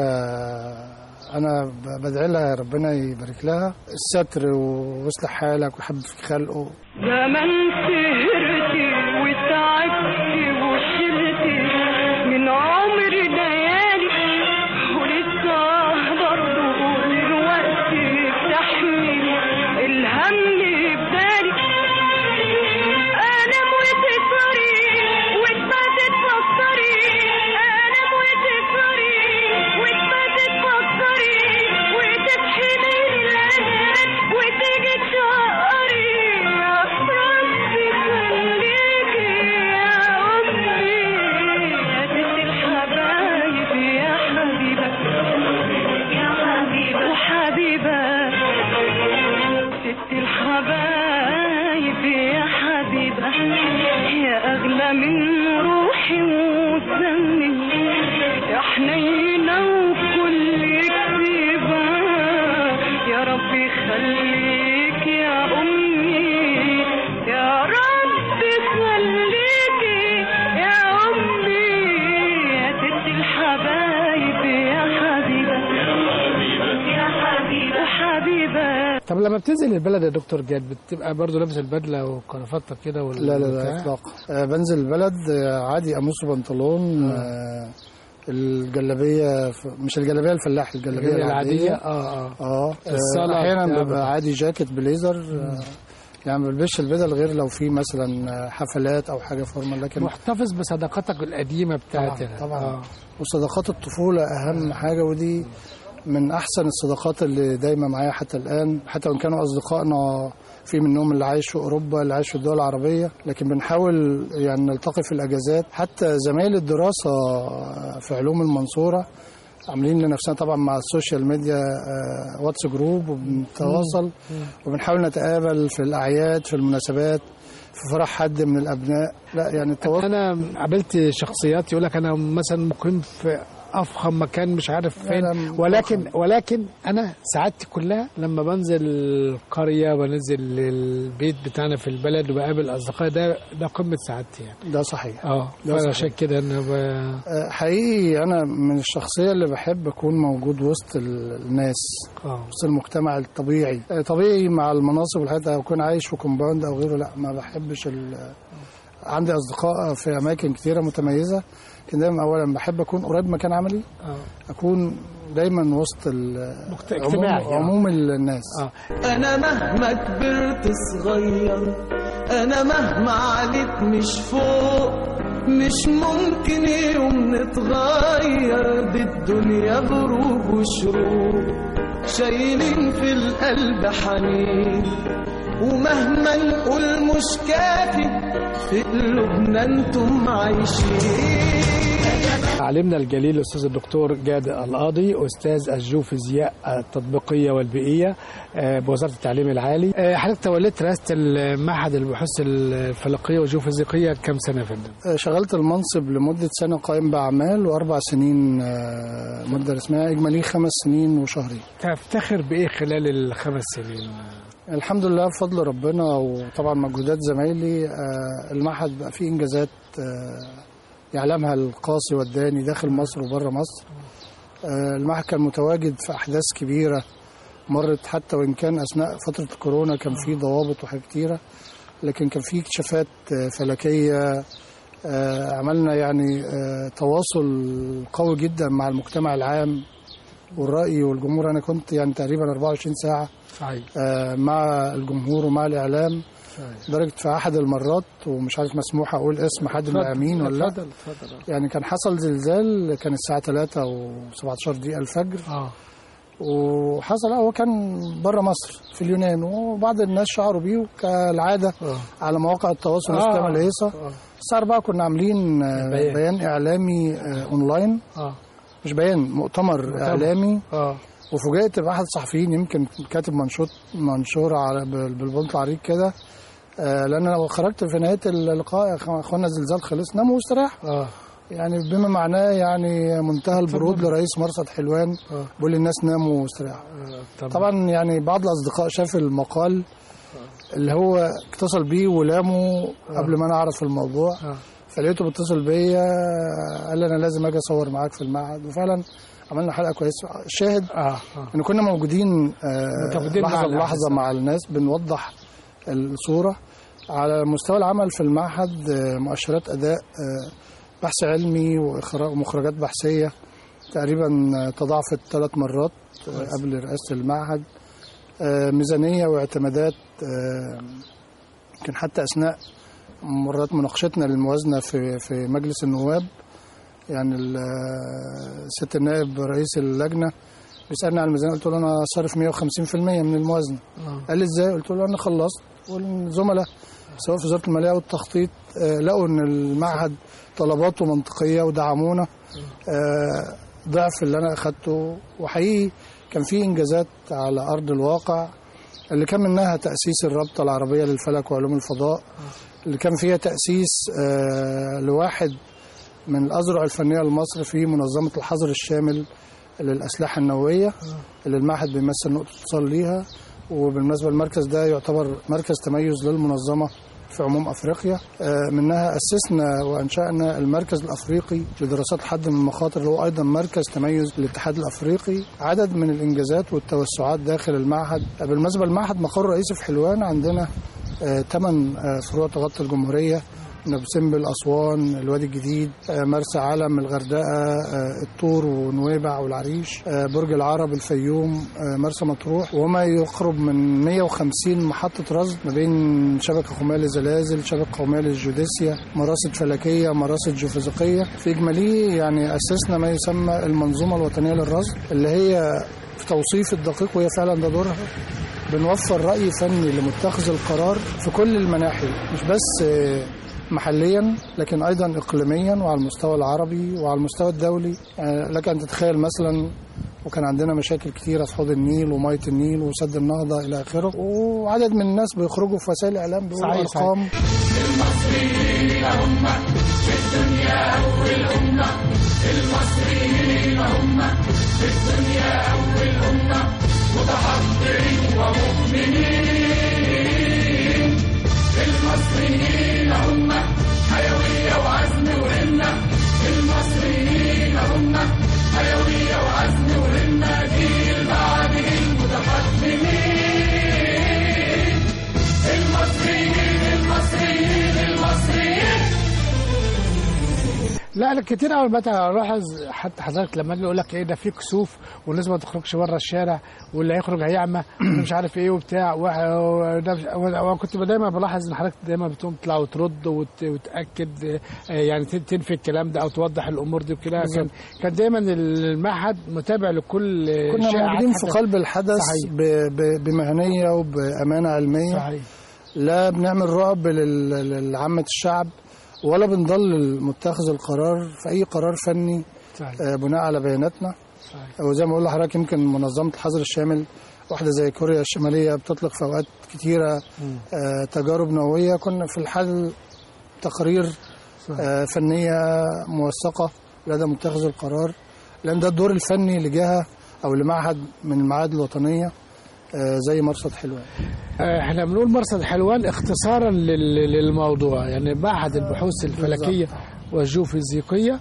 أنا ب- بدعي لها ربنا يبارك لها الستر ويصلح حالك ويحب فيك خلقه زمن سهرتي وتعبتي وشلتي من عمري ليالي ولسه برضه دلوقتي بتحملي الهم بدالي انام وتسهري وتبات تفكري انام وتسهري وتبات تفكري وتصحي من الليل وتيجي تشقري يا ربي خليكي يا امي يا ست الحبايب يا حبيبه يا حبيبه وحبيبه ست الحبايب يا حبيبة يا أغلى من روحي ودمي يا حنينة وكل كتيبة يا ربي خليك يا أمي يا ربي خليكي يا أمي طب لما بتنزل البلد يا دكتور جاد بتبقى برضو لابس البدله وكرافتك كده وال- لا لا لا والبتاع؟ اطلاقا آه، بنزل البلد آه، عادي قميص وبنطلون آه، الجلابيه ف- مش الجلابيه الفلاح الجلابيه الجلابية العاديه العاديه اه اه اه الصلاة احيانا بتاع- ببقى عادي جاكيت بليزر آه، يعني ما بلبسش البدل غير لو في مثلا آه، حفلات او حاجه فورمال لكن محتفظ بصداقتك القديمه بتاعتنا طبعا, طبعا. آه. وصداقات الطفوله اهم حاجه ودي من احسن الصداقات اللي دايما معايا حتى الان حتى وان كانوا اصدقائنا في منهم اللي عايش في اوروبا اللي عايش في الدول العربيه لكن بنحاول يعني نلتقي في الاجازات حتى زمايل الدراسه في علوم المنصوره عاملين لنفسنا طبعا مع السوشيال ميديا آه، واتس جروب وبنتواصل وبنحاول نتقابل في الاعياد في المناسبات في فرح حد من الابناء لا يعني التواصل انا قابلت شخصيات يقول لك انا مثلا مقيم في افخم مكان مش عارف فين لا، ولكن ولكن انا سعادتي كلها لما بنزل القريه بنزل البيت بتاعنا في البلد وبقابل اصدقائي ده ده قمه سعادتي يعني ده صحيح اه ده فانا صحيح. عشان كده انا ب... آه، حقيقي انا من الشخصيه اللي بحب اكون موجود وسط ال- الناس اه وسط المجتمع الطبيعي آه، طبيعي مع المناصب والحاجات او اكون عايش في كومباوند او غيره لا ما بحبش ال... عندي اصدقاء في اماكن كتيره متميزه لكن دايما اولا بحب اكون قريب من مكان عملي اه اكون دايما وسط ال- مجت- عموم, اجتماعي يعني. عموم الناس اه انا مهما كبرت صغير انا مهما عليت مش فوق مش ممكن يوم نتغير دي الدنيا غروب وشروق شايلين في القلب حنين ومهما نقول مش كافي في قلوبنا انتم عايشين علمنا الجليل الاستاذ الدكتور جاد القاضي استاذ الجيوفيزياء التطبيقيه والبيئيه آه، بوزاره التعليم العالي آه، حضرتك توليت رئاسه معهد البحوث الفلكيه والجيوفيزيقيه كم سنه يا فندم؟ آه، شغلت المنصب لمده سنه قائم باعمال واربع سنين آه، مده رسميه اجمالي خمس سنين وشهرين تفتخر بايه خلال الخمس سنين؟ الحمد لله بفضل ربنا وطبعا مجهودات زمايلي آه، المعهد بقى فيه انجازات آه، يعلمها القاصي والداني داخل مصر وبره مصر آه، المعهد كان متواجد في احداث كبيره مرت حتى وان كان اثناء فتره الكورونا كان فيه ضوابط وحاجات كتيره لكن كان فيه اكتشافات آه، فلكيه آه، عملنا يعني آه، تواصل قوي جدا مع المجتمع العام والرأي والجمهور أنا كنت يعني تقريبا 24 ساعة صحيح آه، مع الجمهور ومع الإعلام لدرجة في أحد المرات ومش عارف مسموح أقول اسم حد من الأمين ولا لا اتفضل اتفضل يعني كان حصل زلزال كان الساعة 3 و17 دقيقة الفجر اه وحصل هو كان بره مصر في اليونان وبعض الناس شعروا بيه كالعادة اه على مواقع التواصل آه. والاستماع الهيصة اه الساعة 4 كنا عاملين آه، بيان. بيان إعلامي آه، أونلاين اه مش بيان مؤتمر إعلامي اه وفوجئت بأحد الصحفيين يمكن كاتب منشور منشور على بال- بالبلط عريض كده آه، لأن أنا خرجت في نهاية اللقاء يا أخ- أخوانا الزلزال خلص ناموا واستراحوا اه يعني بما معناه يعني منتهى البرود لرئيس مرصد حلوان اه بيقول للناس ناموا واستراحوا آه، طبعا يعني بعض الأصدقاء شاف المقال اللي هو اتصل بيه ولامه قبل ما أنا أعرف الموضوع اه فلقيته بيتصل بيا قال لي أنا لازم أجي أصور معاك في المعهد وفعلا عملنا حلقة كويسة الشاهد اه اه ان كنا موجودين آه، متواجدين مع لحظه الأحداث. بلحظه مع الناس بنوضح الصوره على مستوى العمل في المعهد آه، مؤشرات اداء آه، بحث علمي وإخراج- ومخرجات بحثيه تقريبا آه، تضاعفت ثلاث مرات آه، قبل رئاسه المعهد آه، ميزانيه واعتمادات آه، يمكن حتى اثناء مرات مناقشتنا للموازنه في في مجلس النواب يعني ال- آه، ست النائب رئيس اللجنه بيسالني على الميزانيه قلت له انا صارف 150% من الموازنه آه. قال لي ازاي قلت له انا خلصت والزملاء سواء في وزاره الماليه او التخطيط آه، لقوا ان المعهد طلباته منطقيه ودعمونا آه، ضعف اللي انا اخدته وحقيقي كان في انجازات على ارض الواقع اللي كان منها تاسيس الرابطه العربيه للفلك وعلوم الفضاء اللي كان فيها تاسيس آه، لواحد من الأذرع الفنية لمصر في منظمة الحظر الشامل للأسلحة النووية اللي المعهد بيمثل نقطة اتصال ليها وبالمناسبة المركز ده يعتبر مركز تميز للمنظمة في عموم افريقيا آه، منها اسسنا وانشانا المركز الافريقي لدراسات حد من المخاطر اللي هو ايضا مركز تميز للاتحاد الافريقي عدد من الانجازات والتوسعات داخل المعهد آه، بالمناسبه المعهد مقر رئيسي في حلوان عندنا ثمان فروع تغطي الجمهوريه نبسمبل أسوان الوادي الجديد آه، مرسى علم الغردقة آه، الطور ونويبع والعريش آه، برج العرب الفيوم آه، مرسى مطروح وما يقرب من 150 محطة رصد ما بين شبكة خمال زلازل شبكة خمال الجوديسيا مراصد فلكية مراصد جيوفيزيقية في إجمالي يعني أسسنا ما يسمى المنظومة الوطنية للرصد اللي هي في توصيف الدقيق وهي فعلا ده دورها بنوفر رأي فني لمتخذ القرار في كل المناحي مش بس آه، محليا لكن ايضا اقليميا وعلى المستوى العربي وعلى المستوى الدولي يعني لك ان تتخيل مثلا وكان عندنا مشاكل كتيرة في حوض النيل ومية النيل وسد النهضة إلى آخره وعدد من الناس بيخرجوا في وسائل الإعلام بيقولوا صحيح، أرقام لا لا كتير قوي بقى الاحظ حتى حضرتك لما اجي اقول لك ايه ده في كسوف والناس ما تخرجش بره الشارع واللي هيخرج هيعمى مش عارف ايه وبتاع وح- وده مش- وكنت دايما بلاحظ ان حضرتك دايما بتقوم تطلع وترد وت- وتاكد آه، يعني تن- تنفي الكلام ده او توضح الامور دي وكده كان كان دايما المعهد متابع لكل كنا شائعات موجودين في حتى- قلب الحدث صحيح. ب- ب- بمهنية وبأمانة علمية صحيح لا بنعمل رعب لل- لعامة الشعب ولا بنضلل متخذ القرار في أي قرار فني صحيح آه، بناء على بياناتنا صحيح وزي ما بقول لحضرتك يمكن منظمة الحظر الشامل واحدة زي كوريا الشمالية بتطلق في أوقات كتيرة آه، تجارب نووية كنا في الحال تقارير آه، فنية موثقة لدى متخذ القرار لأن ده الدور الفني لجهة أو لمعهد من المعاهد الوطنية آه، زي مرصد حلوان آه، احنا بنقول مرصد حلوان اختصارا لل- للموضوع يعني معهد البحوث الفلكيه والجيوفيزيقيه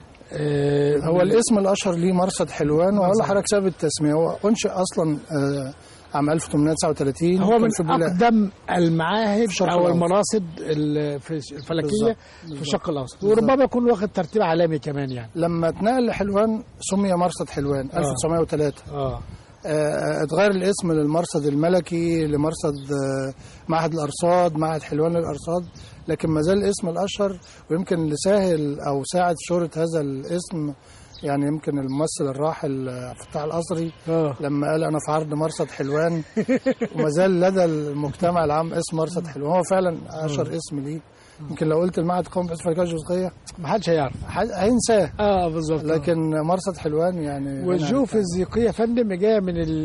آه، هو الاسم الأشهر ليه مرصد حلوان وهقول لحضرتك سبب التسمية هو أنشئ أصلا آه، عام 1839 هو كان من في بلاد اقدم المعاهد الشرق او الأوسط. المراصد ال- في الفلكيه بالظبط، في الشرق الاوسط وربما يكون واخد ترتيب عالمي كمان يعني لما اتنقل لحلوان سمي مرصد حلوان 1903 اه آه، اتغير الاسم للمرصد الملكي لمرصد آه، معهد الارصاد معهد حلوان للارصاد لكن ما زال الاسم الاشهر ويمكن اللي ساهل او ساعد في شهره هذا الاسم يعني يمكن الممثل الراحل آه، فتح القصري اه لما قال انا في عرض مرصد حلوان وما زال لدى المجتمع العام اسم مرصد حلوان هو فعلا اشهر اسم ليه يمكن لو قلت المعهد القومي بحث الفلكيه الجزئيه ما حدش هيعرف هينساه اه بالظبط لكن مرصد حلوان يعني والجيوفيزيقيه يا فندم جايه من ال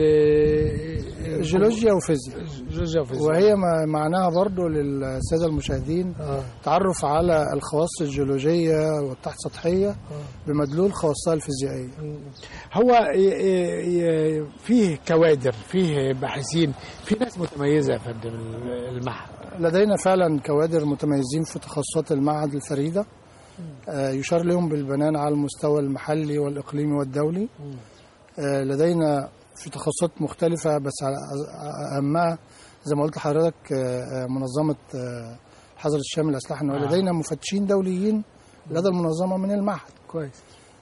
جيولوجيا وفيزياء الجيولوجيا والفيزياء. وهي ما- معناها برضو للسادة المشاهدين اه تعرف على الخواص الجيولوجية والتحت سطحية بمدلول خواصها الفيزيائية هو ي- ي- ي- فيه كوادر فيه باحثين في ناس متميزه يا فندم المعهد لدينا فعلا كوادر متميزين في تخصصات المعهد الفريدة آه، يشار لهم بالبنان على المستوى المحلي والإقليمي والدولي آه، لدينا في تخصصات مختلفة بس على أهمها زي ما قلت لحضرتك آه، آه، منظمة آه، الحظر الشامل للأسلحة النووية آه. لدينا مفتشين دوليين لدى المنظمة من المعهد كويس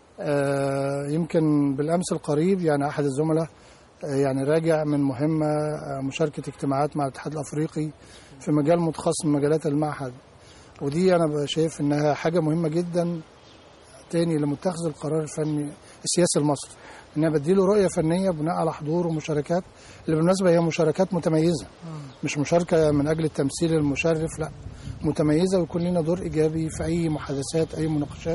آه، يمكن بالامس القريب يعني احد الزملاء آه، يعني راجع من مهمه آه، مشاركه اجتماعات مع الاتحاد الافريقي في مجال متخصص من مجالات المعهد ودي انا بقى شايف انها حاجه مهمه جدا تاني لمتخذ القرار الفني السياسي المصري ان انا بديله رؤيه فنيه بناء على حضور ومشاركات اللي بالمناسبه هي مشاركات متميزه مش مشاركه من اجل التمثيل المشرف لا متميزه ويكون لنا دور ايجابي في اي محادثات اي مناقشات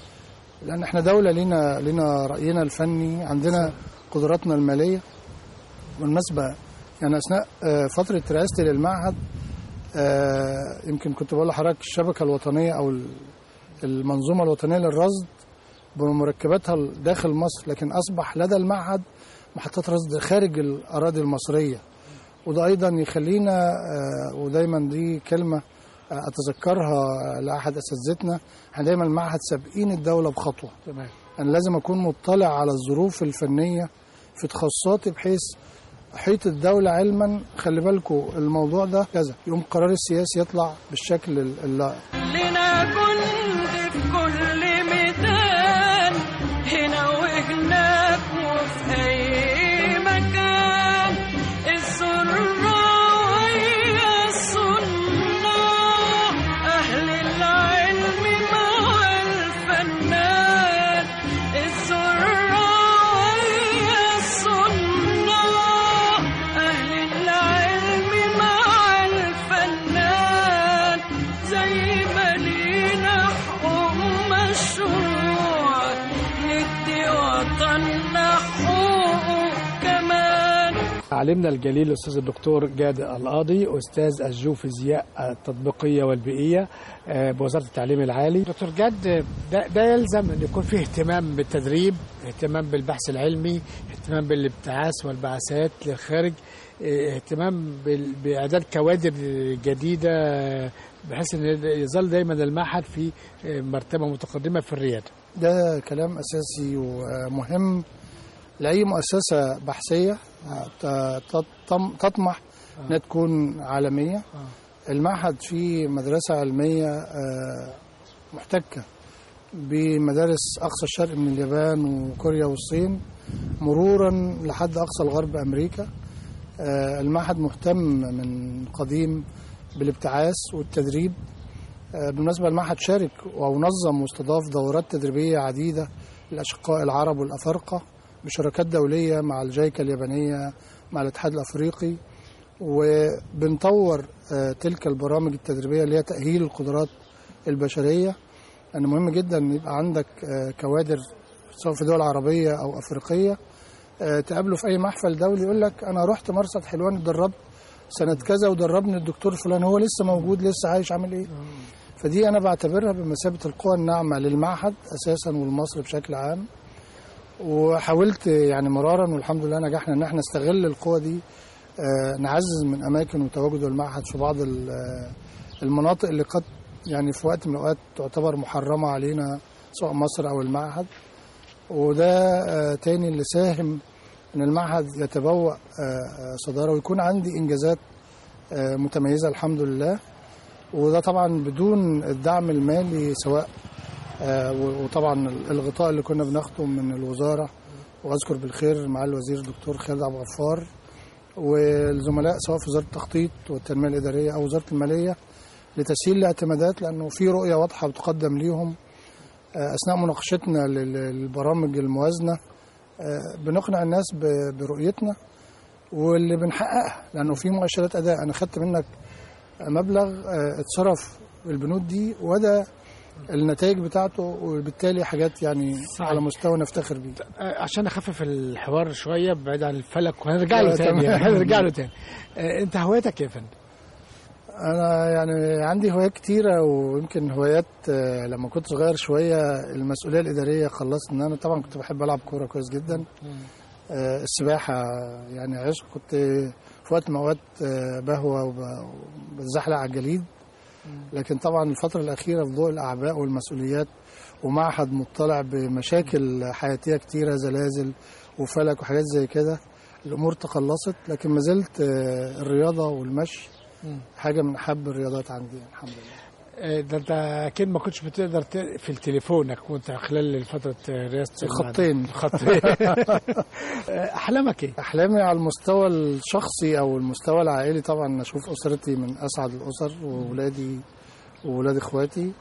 لان احنا دوله لينا لينا راينا الفني عندنا قدراتنا الماليه بالمناسبه يعني اثناء آه، فتره رئاستي للمعهد آه، يمكن كنت بقول لحضرتك الشبكه الوطنيه او ال- المنظومه الوطنيه للرصد بمركباتها داخل مصر لكن اصبح لدى المعهد محطات رصد خارج الاراضي المصريه وده ايضا يخلينا آه، ودايما دي كلمه اتذكرها لاحد اساتذتنا احنا دايما المعهد سابقين الدوله بخطوه تمام انا لازم اكون مطلع على الظروف الفنيه في تخصصاتي بحيث احيط الدوله علما خلي بالكم الموضوع ده كذا يقوم القرار السياسي يطلع بالشكل اللائق لنا جند في كل ميدان هنا وهناك وفي أي مكان الزراعية الصناع أهل العلم مع الفنان الزراعية الصناع أهل العلم مع الفنان زي ما لينا حقوق مشروع ندي وطننا حقوقه كمان علمنا الجليل الاستاذ الدكتور جاد القاضي استاذ الجيوفيزياء التطبيقيه والبيئيه آه، بوزاره التعليم العالي دكتور جاد آه، ده, ده يلزم ان يكون فيه اهتمام بالتدريب اهتمام بالبحث العلمي اهتمام بالابتعاث والبعثات للخارج آه، اهتمام بال- باعداد كوادر جديده آه، بحيث ان يظل دايما المعهد في آه، مرتبه متقدمه في الرياده ده كلام اساسي ومهم لاي مؤسسه بحثيه ت- تطم- تطمح انها تكون عالميه المعهد فيه مدرسه علميه آه، محتكه بمدارس اقصى الشرق من اليابان وكوريا والصين مرورا لحد اقصى الغرب امريكا آه، المعهد مهتم من قديم بالابتعاث والتدريب آه، بالمناسبة المعهد شارك ونظم واستضاف دورات تدريبية عديدة للأشقاء العرب والأفارقة بشراكات دولية مع الجايكا اليابانية مع الاتحاد الأفريقي وبنطور آه، تلك البرامج التدريبية اللي هي تأهيل القدرات البشرية لأن مهم جدا إن يبقى عندك آه، كوادر سواء في دول عربية أو أفريقية آه، تقابله في أي محفل دولي يقول لك أنا رحت مرصد حلوان اتدربت سنة كذا ودربني الدكتور فلان هو لسه موجود لسه عايش عامل إيه فدي انا بعتبرها بمثابه القوى الناعمه للمعهد اساسا والمصري بشكل عام وحاولت يعني مرارا والحمد لله نجحنا ان احنا نستغل القوى دي آه، نعزز من اماكن وتواجد المعهد في بعض ال- آه، المناطق اللي قد يعني في وقت من الاوقات تعتبر محرمه علينا سواء مصر او المعهد وده آه، تاني اللي ساهم ان المعهد يتبوأ آه، آه، صداره ويكون عندي انجازات آه، متميزه الحمد لله وده طبعا بدون الدعم المالي سواء آه، و- وطبعا الغطاء اللي كنا بناخده من الوزاره واذكر بالخير مع الوزير الدكتور خالد عبد الغفار والزملاء سواء في وزاره التخطيط والتنميه الاداريه او وزاره الماليه لتسهيل الاعتمادات لانه في رؤيه واضحه بتقدم ليهم آه، اثناء مناقشتنا لل- للبرامج الموازنه آه، بنقنع الناس ب- برؤيتنا واللي بنحققها لانه في مؤشرات اداء انا خدت منك مبلغ آه، اتصرف البنود دي وده النتائج بتاعته وبالتالي حاجات يعني صحيح. على مستوى نفتخر بيه آه، عشان اخفف الحوار شويه بعيد عن الفلك وهنرجع له آه، تاني تمام. يعني هنرجع له تاني آه، انت هوايتك ايه يا فندم؟ انا يعني عندي هوايات كتيره ويمكن هوايات آه، لما كنت صغير شويه المسؤوليه الاداريه خلصت ان انا طبعا كنت بحب العب كوره كويس جدا آه، السباحه يعني عشق كنت في وقت من الاوقات آه، بهوى وب- وبتزحلق على الجليد لكن طبعا الفتره الاخيره في ضوء الاعباء والمسؤوليات ومعهد مطلع بمشاكل حياتيه كتيره زلازل وفلك وحاجات زي كده الامور تقلصت لكن ما زلت آه، الرياضه والمشي حاجه من احب الرياضات عندي الحمد لله آه، ده انت اكيد ما كنتش بتقدر تقفل تليفونك وانت خلال فتره رئاسه الخطين. الخطين آه، احلامك ايه؟ احلامي على المستوى الشخصي او المستوى العائلي طبعا اشوف اسرتي من اسعد الاسر واولادي واولاد اخواتي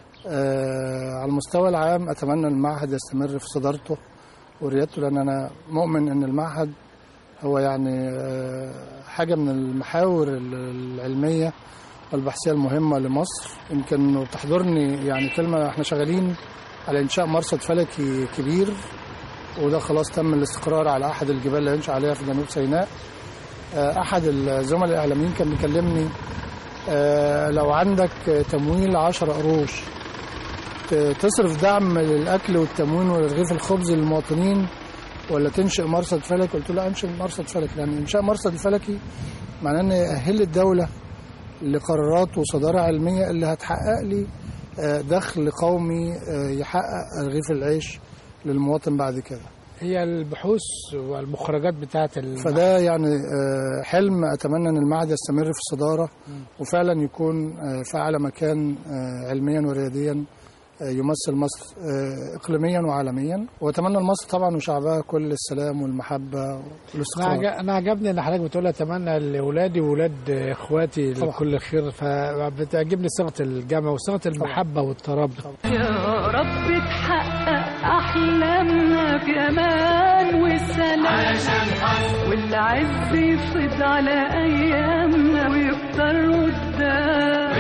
آه على المستوى العام اتمنى المعهد يستمر في صدارته وريادته لان انا مؤمن ان المعهد هو يعني آه حاجه من المحاور العلميه والبحثيه المهمه لمصر يمكن بتحضرني يعني كلمه احنا شغالين على انشاء مرصد فلكي كبير وده خلاص تم الاستقرار على احد الجبال اللي هينشأ عليها في جنوب سيناء آه، احد الزملاء الاعلاميين كان بيكلمني آه، لو عندك تمويل 10 قروش ت- تصرف دعم للاكل والتموين ورغيف الخبز للمواطنين ولا تنشئ مرصد فلكي قلت له لا انشئ مرصد فلكي لان انشاء مرصد الفلكي معناه ان يأهل الدوله لقرارات وصدارة علمية اللي هتحقق لي آه، دخل قومي آه، يحقق رغيف العيش للمواطن بعد كده هي البحوث والمخرجات بتاعت ال... فده يعني آه، حلم اتمنى ان المعهد يستمر في الصداره وفعلا يكون آه، في اعلى مكان آه، علميا ورياديا آه، يمثل مصر آه، اقليميا وعالميا واتمنى لمصر طبعا وشعبها كل السلام والمحبه انا والاستقرار عج- أنا عجبني ان حضرتك بتقول اتمنى لاولادي واولاد اخواتي طبعا. لكل خير فبتعجبني صيغه الجمع وصيغه المحبه والترابط يا رب تحقق أحلامنا في أمان وسلام والعز يفيض على أيامنا ويكتر قدام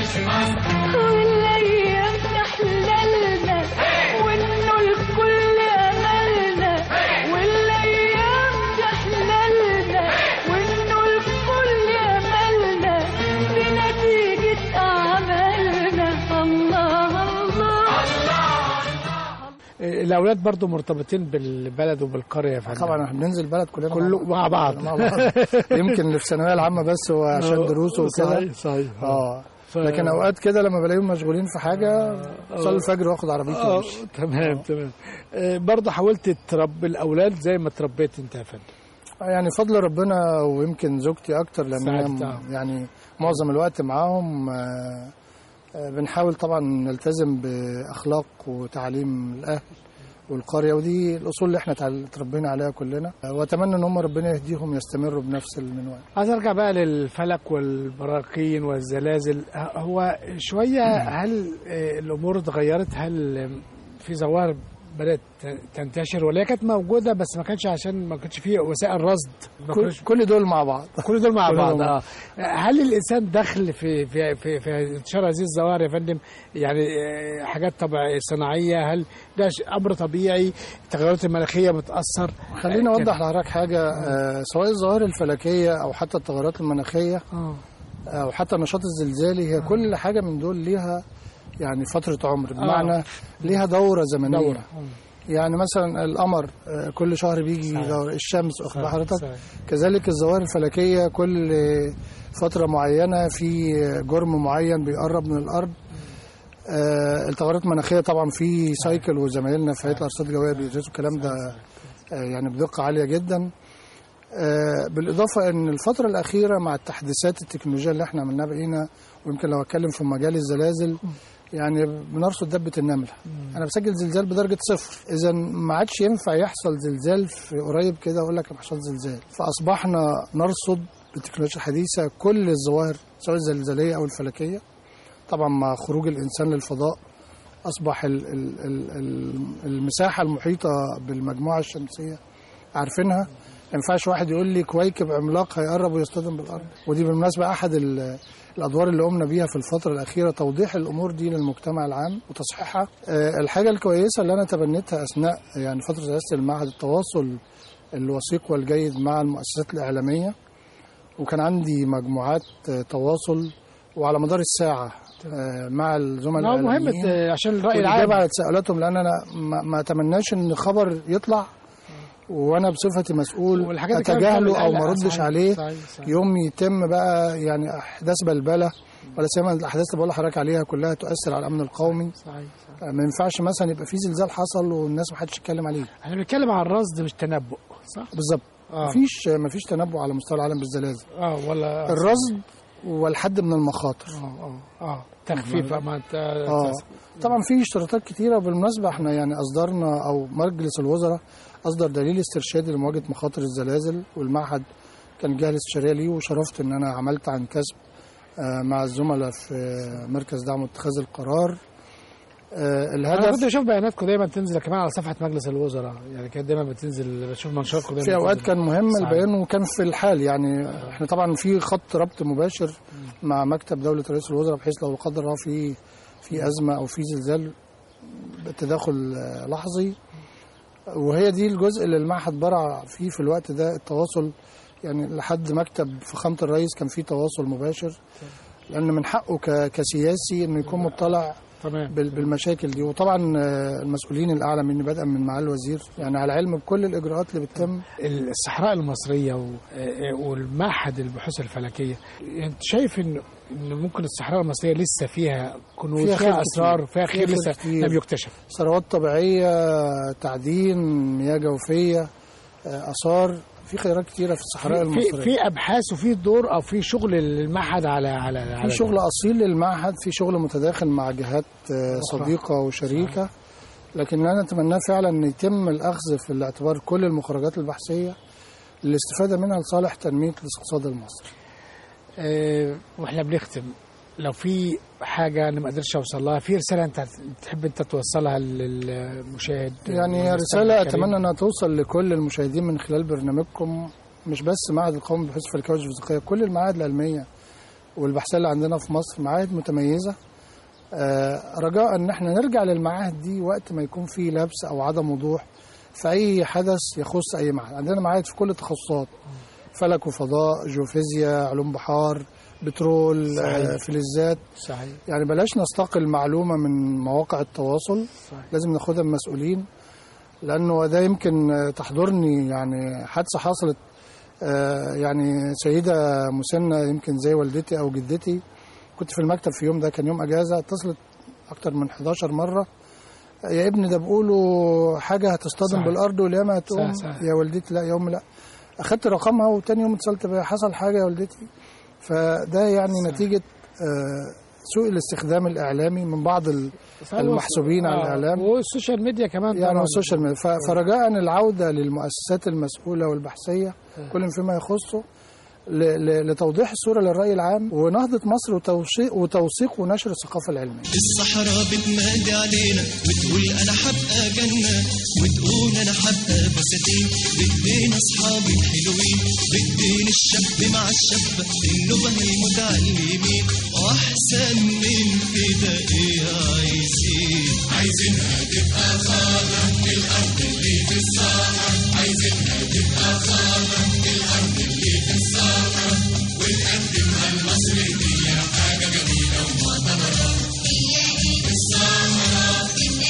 والأيام تحللنا وإنه الكل أملنا والأيام تحللنا وإنه الكل أملنا بنتيجة أعمالنا الله الله الاولاد برضو مرتبطين بالبلد وبالقريه يا فندم طبعا احنا بننزل بلد كلنا كله مع بعض مع بعض يمكن اللي في الثانويه العامه بس هو عشان دروسه وكده صحيح صحيح اه ف- لكن اوقات كده لما بلاقيهم مشغولين في حاجه صلي الفجر واخد عربيتي اه وامشي تمام تمام آه، برضه حاولت تربي الاولاد زي ما تربيت انت يا فندم يعني فضل ربنا ويمكن زوجتي اكتر لان هي ساعدتها. م- يعني معظم الوقت معاهم آه، آه، بنحاول طبعا نلتزم باخلاق وتعليم الاهل والقريه ودي الاصول اللي احنا تعل- اتربينا عليها كلنا آه، واتمنى ان هم ربنا يهديهم يستمروا بنفس المنوال عايز ارجع بقى للفلك والبراكين والزلازل ه- هو شويه هل آه، الامور اتغيرت هل آه، في ظواهر بدات ت- تنتشر ولا هي كانت موجوده بس ما كانش عشان ما كانش فيه وسائل رصد ما كل, كانش كل دول مع بعض كل دول مع كل بعض دول مع اه هل الانسان دخل في في في, في انتشار هذه الظواهر يا فندم يعني آه، حاجات طبيعيه صناعيه هل ده ش- امر طبيعي التغيرات المناخيه بتاثر خليني آه، اوضح لحضرتك حاجه آه، سواء الظواهر الفلكيه او حتى التغيرات المناخيه اه او حتى النشاط الزلزالي هي كل حاجه من دول ليها يعني فتره عمر بمعنى ليها دوره زمنيه دوره يعني مثلا القمر آه، كل شهر بيجي صحيح. دور الشمس واخد بال حضرتك صحيح. كذلك الظواهر الفلكيه كل فتره معينه في جرم معين بيقرب من الارض آه، التغيرات المناخيه طبعا في سايكل وزمايلنا في هيئه الارصاد الجويه بيدرسوا الكلام ده آه، يعني بدقه عاليه جدا آه، بالاضافه ان الفتره الاخيره مع التحديثات التكنولوجيه اللي احنا عملناها بقينا ويمكن لو اتكلم في مجال الزلازل يعني بنرصد دبه النمله انا بسجل زلزال بدرجه صفر اذا ما عادش ينفع يحصل زلزال في قريب كده اقول لك حصل زلزال فاصبحنا نرصد بالتكنولوجيا الحديثه كل الظواهر سواء الزلزاليه او الفلكيه طبعا مع خروج الانسان للفضاء اصبح ال- ال- ال- ال- المساحه المحيطه بالمجموعه الشمسيه عارفينها ما ينفعش واحد يقول لي كويكب عملاق هيقرب ويصطدم بالارض ودي بالمناسبه احد ال- الادوار اللي قمنا بيها في الفتره الاخيره توضيح الامور دي للمجتمع العام وتصحيحها آه، الحاجه الكويسه اللي انا تبنيتها اثناء يعني فتره رئاسه المعهد التواصل الوثيق والجيد مع المؤسسات الاعلاميه وكان عندي مجموعات آه، تواصل وعلى مدار الساعه آه، مع الزملاء لا مهم الاعلاميين آه، عشان الراي والإجابة العام على تساؤلاتهم لأن أنا ما, ما أتمناش إن خبر يطلع وأنا بصفتي مسؤول والحاجات اللي كانت أتجاهله بتعمل أو ما قلق. ردش صحيح، عليه صحيح، صحيح. يوم يتم بقى يعني أحداث بلبلة ولا سيما الأحداث اللي بقول لحضرتك عليها كلها تؤثر على الأمن القومي صحيح صحيح. ما ينفعش مثلا يبقى في زلزال حصل والناس ما حدش يتكلم عليه احنا بنتكلم عن الرصد مش تنبؤ صح؟ بالظبط اه مفيش مفيش تنبؤ على مستوى العالم بالزلازل اه ولا الرصد والحد من المخاطر اه اه اه تخفيف ما انت اه طبعا في اشتراطات كتيره وبالمناسبه احنا يعني اصدرنا او مجلس الوزراء اصدر دليل استرشادي لمواجهه مخاطر الزلازل والمعهد كان الجهه الاستشاريه ليه وشرفت ان انا عملت عن كسب آه، مع الزملاء في مركز دعم اتخاذ القرار آه، انا كنت الهدف بشوف بياناتكم دايما تنزل كمان على صفحه مجلس الوزراء يعني كانت دايما بتنزل بشوف منشوركم دايما في اوقات بتنزل. كان مهم صحيح. البيان وكان في الحال يعني احنا طبعا في خط ربط مباشر مع مكتب دوله رئيس الوزراء بحيث لو لا قدر الله في في ازمه او في زلزال بالتداخل آه، لحظي وهي دي الجزء اللي المعهد برع فيه في الوقت ده التواصل يعني لحد مكتب فخامه الرئيس كان في تواصل مباشر لان من حقه ك- كسياسي انه يكون مطلع تمام بال- بالمشاكل دي وطبعا آه، المسؤولين الاعلى مني بدءا من معالي الوزير يعني على علم بكل الاجراءات اللي بتتم الصحراء المصريه و- آه، والمعهد البحوث الفلكيه انت شايف ان ان ممكن الصحراء المصريه لسه فيها كنوز فيها فيها, خير اسرار كتير. فيها فيها خير خير لسه كتير. لم يكتشف ثروات طبيعيه تعدين مياه جوفيه آه، اثار في خيرات كتيره في الصحراء في, المصريه في ابحاث وفي دور او في شغل المعهد على على على في شغل اصيل للمعهد في شغل متداخل مع جهات آه، صديقه وشريكه لكن اللي انا اتمناه فعلا ان يتم الاخذ في الاعتبار كل المخرجات البحثيه للاستفاده منها لصالح تنميه الاقتصاد المصري آه، واحنا بنختم لو في حاجه انا ما قدرتش اوصل لها في رساله انت تحب انت توصلها للمشاهد يعني والمستمع رساله الكريم؟ اتمنى انها توصل لكل المشاهدين من خلال برنامجكم مش بس معهد القومي للبحوث الفلكيه والجيوفيزيقيه كل المعاهد العلميه والبحثيه اللي عندنا في مصر معاهد متميزه آه، رجاء ان احنا نرجع للمعاهد دي وقت ما يكون في لبس او عدم وضوح في اي حدث يخص اي معهد عندنا معاهد في كل التخصصات فلك وفضاء جيوفيزياء علوم بحار بترول صحيح. آه، فلزات صحيح يعني بلاش نستقل معلومة من مواقع التواصل صحيح. لازم ناخدها من مسؤولين لأنه ده يمكن آه، تحضرني يعني حادثة حصلت آه، يعني سيدة مسنة يمكن زي والدتي أو جدتي كنت في المكتب في يوم ده كان يوم أجازة اتصلت أكتر من 11 مرة آه، يا ابني ده بيقولوا حاجة هتصطدم صحيح. بالأرض والياما هتقوم صحيح، صحيح. يا والدتي لا يا أم لا أخدت رقمها وتاني يوم اتصلت بيها حصل حاجة يا والدتي فده يعني نتيجة آه، سوء الاستخدام الإعلامي من بعض ال- المحسوبين على آه، الإعلام والسوشيال ميديا كمان يعني طبعاً. السوشيال ميديا ف- فرجاء العودة للمؤسسات المسؤولة والبحثية كل فيما يخصه ل- ل- لتوضيح الصورة للرأي العام ونهضة مصر وتوثيق وتوثيق ونشر الثقافة العلمية الصحراء بتنادي علينا وتقول انا حبقى جنة وتقول انا حبقى بساتين بايدين اصحابي الحلوين بايدين الشاب مع الشابة النبه المتعلمين واحسن من كده ايه عايزين عايزينها تبقى خضرا الارض اللي في الصحراء عايزينها تبقى خضرا الارض اللي في الصحراء ونقدمها لمصر هي حاجة جميلة ومعتبرة السهرة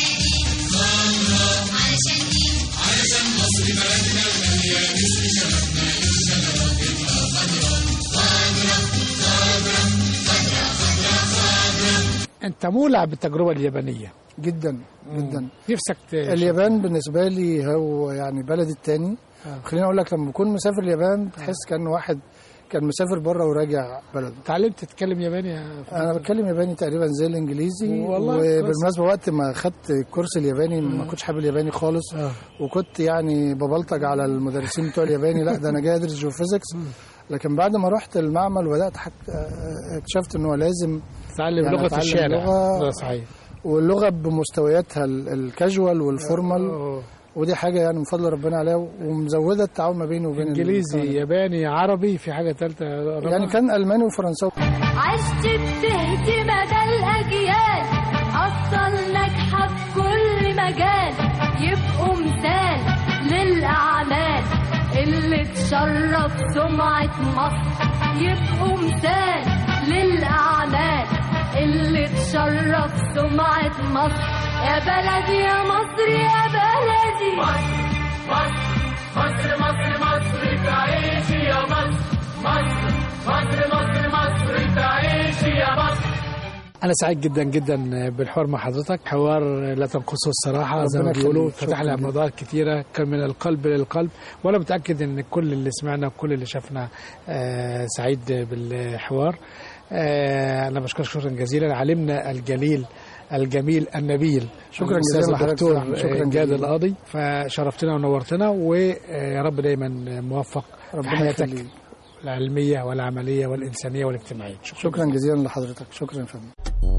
سهرة علشان مصر بلدنا الغالية نسر شبابنا للشجرة تبقى خضرا خضرا خضرا خضرا خضرا خضرا انت مولع بالتجربه اليابانيه جدا جدا نفسك ت... اليابان بالنسبة لي هو يعني بلدي التاني آه. خليني أقول لك لما بكون مسافر اليابان تحس كأنه واحد كان مسافر بره وراجع بلده اتعلمت تتكلم ياباني يا انا بتكلم ياباني تقريبا زي الانجليزي والله كويس. وبالمناسبه وقت ما خدت الكورس الياباني ما كنتش حابب الياباني خالص آه. وكنت يعني ببلطج على المدرسين بتوع الياباني لا ده انا جاي ادرس جيوفيزيكس لكن بعد ما رحت المعمل وبدات حك... آه، اكتشفت ان هو لازم تتعلم يعني لغه أتعلم الشارع لغة- ده صحيح واللغه بمستوياتها ال- الكاجوال والفورمال أوه. ودي حاجه يعني من فضل ربنا عليها ومزوده التعاون ما بيني وبين انجليزي الكلام. ياباني عربي في حاجه ثالثه يعني كان الماني وفرنساوي عشت بتهدي مدى الأجيال أصل ناجحة في كل مجال يبقوا مثال للأعمال اللي تشرف سمعة مصر يبقوا مثال للأعمال اللي تشرف سمعة مصر يا بلدي يا مصر يا بلدي مصر مصر مصر مصر تعيشي يا مصر مصر مصر مصر مصر تعيشي يا مصر انا سعيد جدا جدا بالحوار مع حضرتك حوار لا تنقصه الصراحه زي ما ربنا بيقولوا يخليك. فتح لنا شكراً جداً. موضوعات كتيره كان من القلب للقلب وانا متاكد ان كل اللي سمعنا وكل اللي شافنا آه، سعيد بالحوار آه، انا بشكرك شكرا جزيلا علمنا الجليل الجميل النبيل شكراً الأستاذ جزيلاً لحضرتك الدكتور سامح. شكراً آه، جاد جزيلاً. القاضي فشرفتنا ونورتنا ويا رب دايما موفق في ربنا حياتك يخليك العلميه والعمليه والانسانيه والاجتماعيه شكرا جزيلا لحضرتك شكرا يا فندم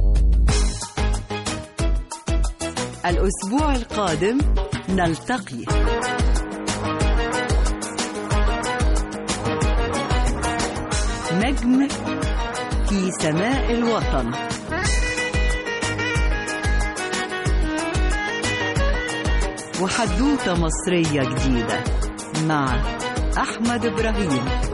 الأسبوع القادم نلتقي نجم في سماء الوطن وحدوتة مصرية جديدة مع أحمد إبراهيم